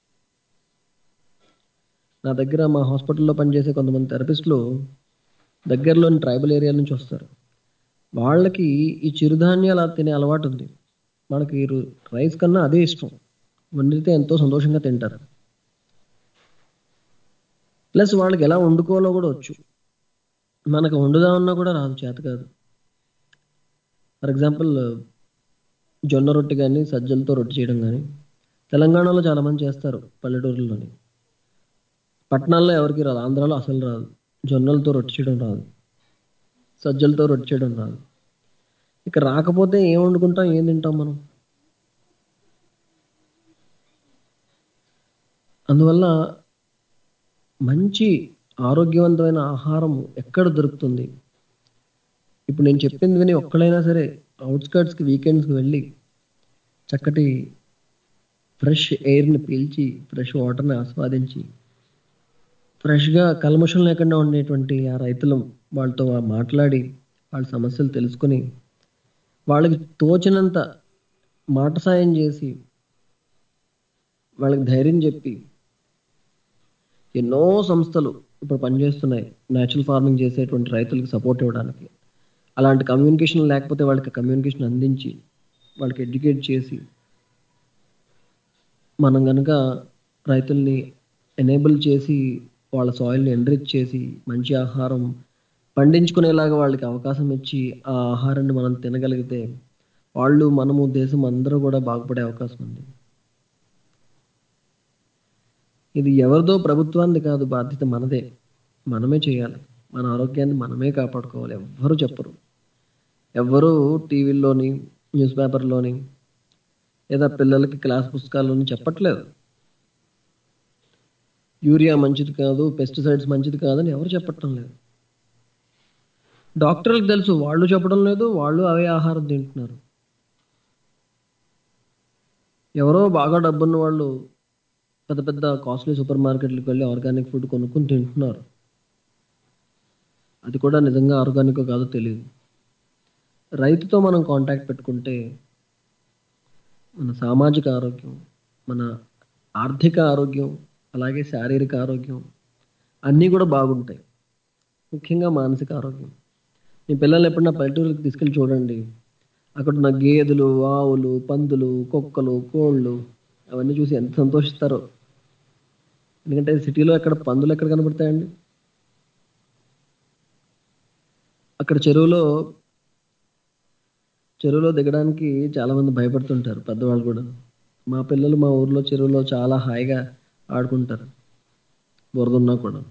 [SPEAKER 3] నా దగ్గర మా హాస్పిటల్లో పనిచేసే కొంతమంది థెరపిస్టులు దగ్గరలోని ట్రైబల్ ఏరియా నుంచి వస్తారు వాళ్ళకి ఈ చిరుధాన్యాలు తినే అలవాటు ఉంది మనకి ఈ రు- రైస్ కన్నా అదే ఇష్టం వండితే ఎంతో సంతోషంగా తింటారు ప్లస్ వాళ్ళకి ఎలా వండుకోవాలో కూడా వచ్చు మనకు వండుదామన్నా కూడా రాదు చేత కాదు ఫర్ ఎగ్జాంపుల్ జొన్న రొట్టె కానీ సజ్జలతో రొట్టె చేయడం కానీ తెలంగాణలో చాలామంది చేస్తారు పల్లెటూరులోని పట్టణాల్లో ఎవరికి రాదు ఆంధ్రాలో అసలు రాదు జొన్నలతో రొట్టె చేయడం రాదు సజ్జలతో రొట్టె చేయడం రాదు ఇక రాకపోతే ఏం వండుకుంటాం ఏం తింటాం మనం అందువల్ల మంచి ఆరోగ్యవంతమైన ఆహారం ఎక్కడ దొరుకుతుంది ఇప్పుడు నేను చెప్పింది విని ఒక్కడైనా సరే అవుట్స్కర్ట్స్కి వీకెండ్స్కి వెళ్ళి చక్కటి ఫ్రెష్ ఎయిర్ని పీల్చి ఫ్రెష్ వాటర్ని ఆస్వాదించి ఫ్రెష్గా కల్మషం లేకుండా ఉండేటువంటి ఆ రైతులు వాళ్ళతో మాట్లాడి వాళ్ళ సమస్యలు తెలుసుకొని వాళ్ళకి తోచినంత మాట సాయం చేసి వాళ్ళకి ధైర్యం చెప్పి ఎన్నో సంస్థలు ఇప్పుడు పనిచేస్తున్నాయి న్యాచురల్ ఫార్మింగ్ చేసేటువంటి రైతులకు సపోర్ట్ ఇవ్వడానికి అలాంటి కమ్యూనికేషన్ లేకపోతే వాళ్ళకి కమ్యూనికేషన్ అందించి వాళ్ళకి ఎడ్యుకేట్ చేసి మనం కనుక రైతుల్ని ఎనేబుల్ చేసి వాళ్ళ సాయిల్ని ఎండ్రిచ్ చేసి మంచి ఆహారం పండించుకునేలాగా వాళ్ళకి అవకాశం ఇచ్చి ఆ ఆహారాన్ని మనం తినగలిగితే వాళ్ళు మనము దేశం అందరూ కూడా బాగుపడే అవకాశం ఉంది ఇది ఎవరిదో ప్రభుత్వానికి కాదు బాధ్యత మనదే మనమే చేయాలి మన ఆరోగ్యాన్ని మనమే కాపాడుకోవాలి ఎవ్వరు చెప్పరు ఎవ్వరూ టీవీల్లోని న్యూస్ పేపర్లోని లేదా పిల్లలకి క్లాస్ పుస్తకాల్లోని చెప్పట్లేదు యూరియా మంచిది కాదు పెస్టిసైడ్స్ మంచిది కాదని ఎవరు చెప్పటం లేదు డాక్టర్లకు తెలుసు వాళ్ళు చెప్పడం లేదు వాళ్ళు అవే ఆహారం తింటున్నారు ఎవరో బాగా డబ్బున్న వాళ్ళు పెద్ద పెద్ద కాస్ట్లీ సూపర్ మార్కెట్లకు వెళ్ళి ఆర్గానిక్ ఫుడ్ కొనుక్కొని తింటున్నారు అది కూడా నిజంగా ఆర్గానిక్ కాదో తెలియదు రైతుతో మనం కాంటాక్ట్ పెట్టుకుంటే మన సామాజిక ఆరోగ్యం మన ఆర్థిక ఆరోగ్యం అలాగే శారీరక ఆరోగ్యం అన్నీ కూడా బాగుంటాయి ముఖ్యంగా మానసిక ఆరోగ్యం మీ పిల్లల్ని ఎప్పుడన్నా పల్లెటూరుకి తీసుకెళ్ళి చూడండి అక్కడ ఉన్న గేదెలు ఆవులు పందులు కుక్కలు కోళ్ళు అవన్నీ చూసి ఎంత సంతోషిస్తారో ఎందుకంటే సిటీలో ఎక్కడ పందులు ఎక్కడ కనబడతాయండి అక్కడ చెరువులో చెరువులో దిగడానికి చాలామంది భయపడుతుంటారు పెద్దవాళ్ళు కూడా మా పిల్లలు మా ఊర్లో చెరువులో చాలా హాయిగా ఆడుకుంటారు బురద ఉన్నా కూడా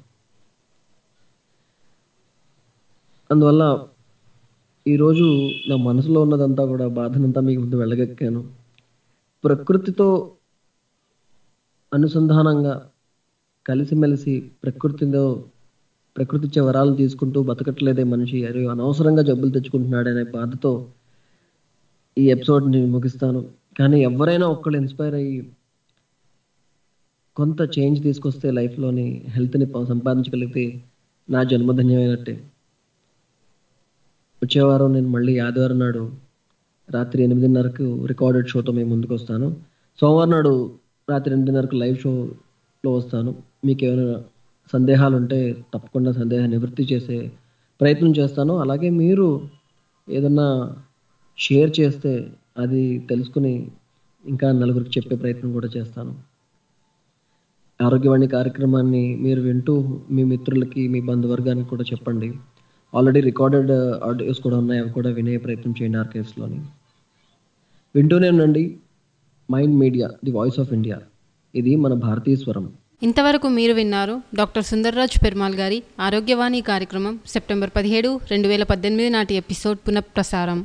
[SPEAKER 3] అందువల్ల ఈరోజు నా మనసులో ఉన్నదంతా కూడా బాధనంతా మీకు ముందు వెళ్ళగక్కాను ప్రకృతితో అనుసంధానంగా కలిసిమెలిసి ప్రకృతిలో ప్రకృతి ఇచ్చే వరాలను తీసుకుంటూ బతకట్లేదే మనిషి అరే అనవసరంగా జబ్బులు తెచ్చుకుంటున్నాడనే బాధతో ఈ ఎపిసోడ్ని ముగిస్తాను కానీ ఎవరైనా ఒక్కళ్ళు ఇన్స్పైర్ అయ్యి కొంత చేంజ్ తీసుకొస్తే లైఫ్లోని హెల్త్ని సంపాదించగలిగితే నా జన్మధన్యమైనట్టే వచ్చేవారం నేను మళ్ళీ ఆదివారం నాడు రాత్రి ఎనిమిదిన్నరకు రికార్డెడ్ షోతో మేము ముందుకు వస్తాను సోమవారం నాడు రాత్రి ఎనిమిదిన్నరకు లైవ్ షోలో వస్తాను మీకు ఏమైనా సందేహాలు ఉంటే తప్పకుండా సందేహ నివృత్తి చేసే ప్రయత్నం చేస్తాను అలాగే మీరు ఏదన్నా షేర్ చేస్తే అది తెలుసుకుని ఇంకా నలుగురికి చెప్పే ప్రయత్నం కూడా చేస్తాను ఆరోగ్యవాణి కార్యక్రమాన్ని మీరు వింటూ మీ మిత్రులకి మీ బంధువర్గానికి కూడా చెప్పండి ఆల్రెడీ రికార్డెడ్ ఆడియోస్ కూడా ఉన్నాయి అవి కూడా వినే ప్రయత్నం చేయండి ఆర్కేవ్స్లోని వింటూనే ఉండండి mind media the voice of India ఇది మన భారతీయ స్వరం
[SPEAKER 2] ఇంతవరకు మీరు విన్నారు డాక్టర్ సుందర్రాజ్ పెర్మాల్ గారి ఆరోగ్యవాణి కార్యక్రమం సెప్టెంబర్ పదిహేడు రెండు వేల పద్దెనిమిది నాటి ఎపిసోడ్ పునఃప్రసారం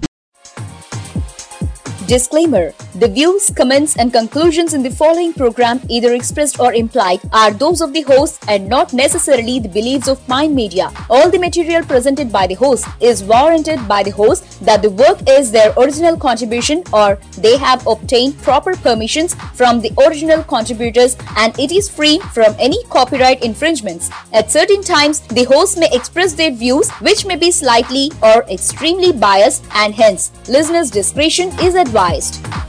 [SPEAKER 6] Disclaimer The views, comments, and conclusions in the following program, either expressed or implied, are those of the host and not necessarily the beliefs of Mind Media. All the material presented by the host is warranted by the host that the work is their original contribution or they have obtained proper permissions from the original contributors and it is free from any copyright infringements. At certain times, the host may express their views which may be slightly or extremely biased and hence listeners' discretion is advised.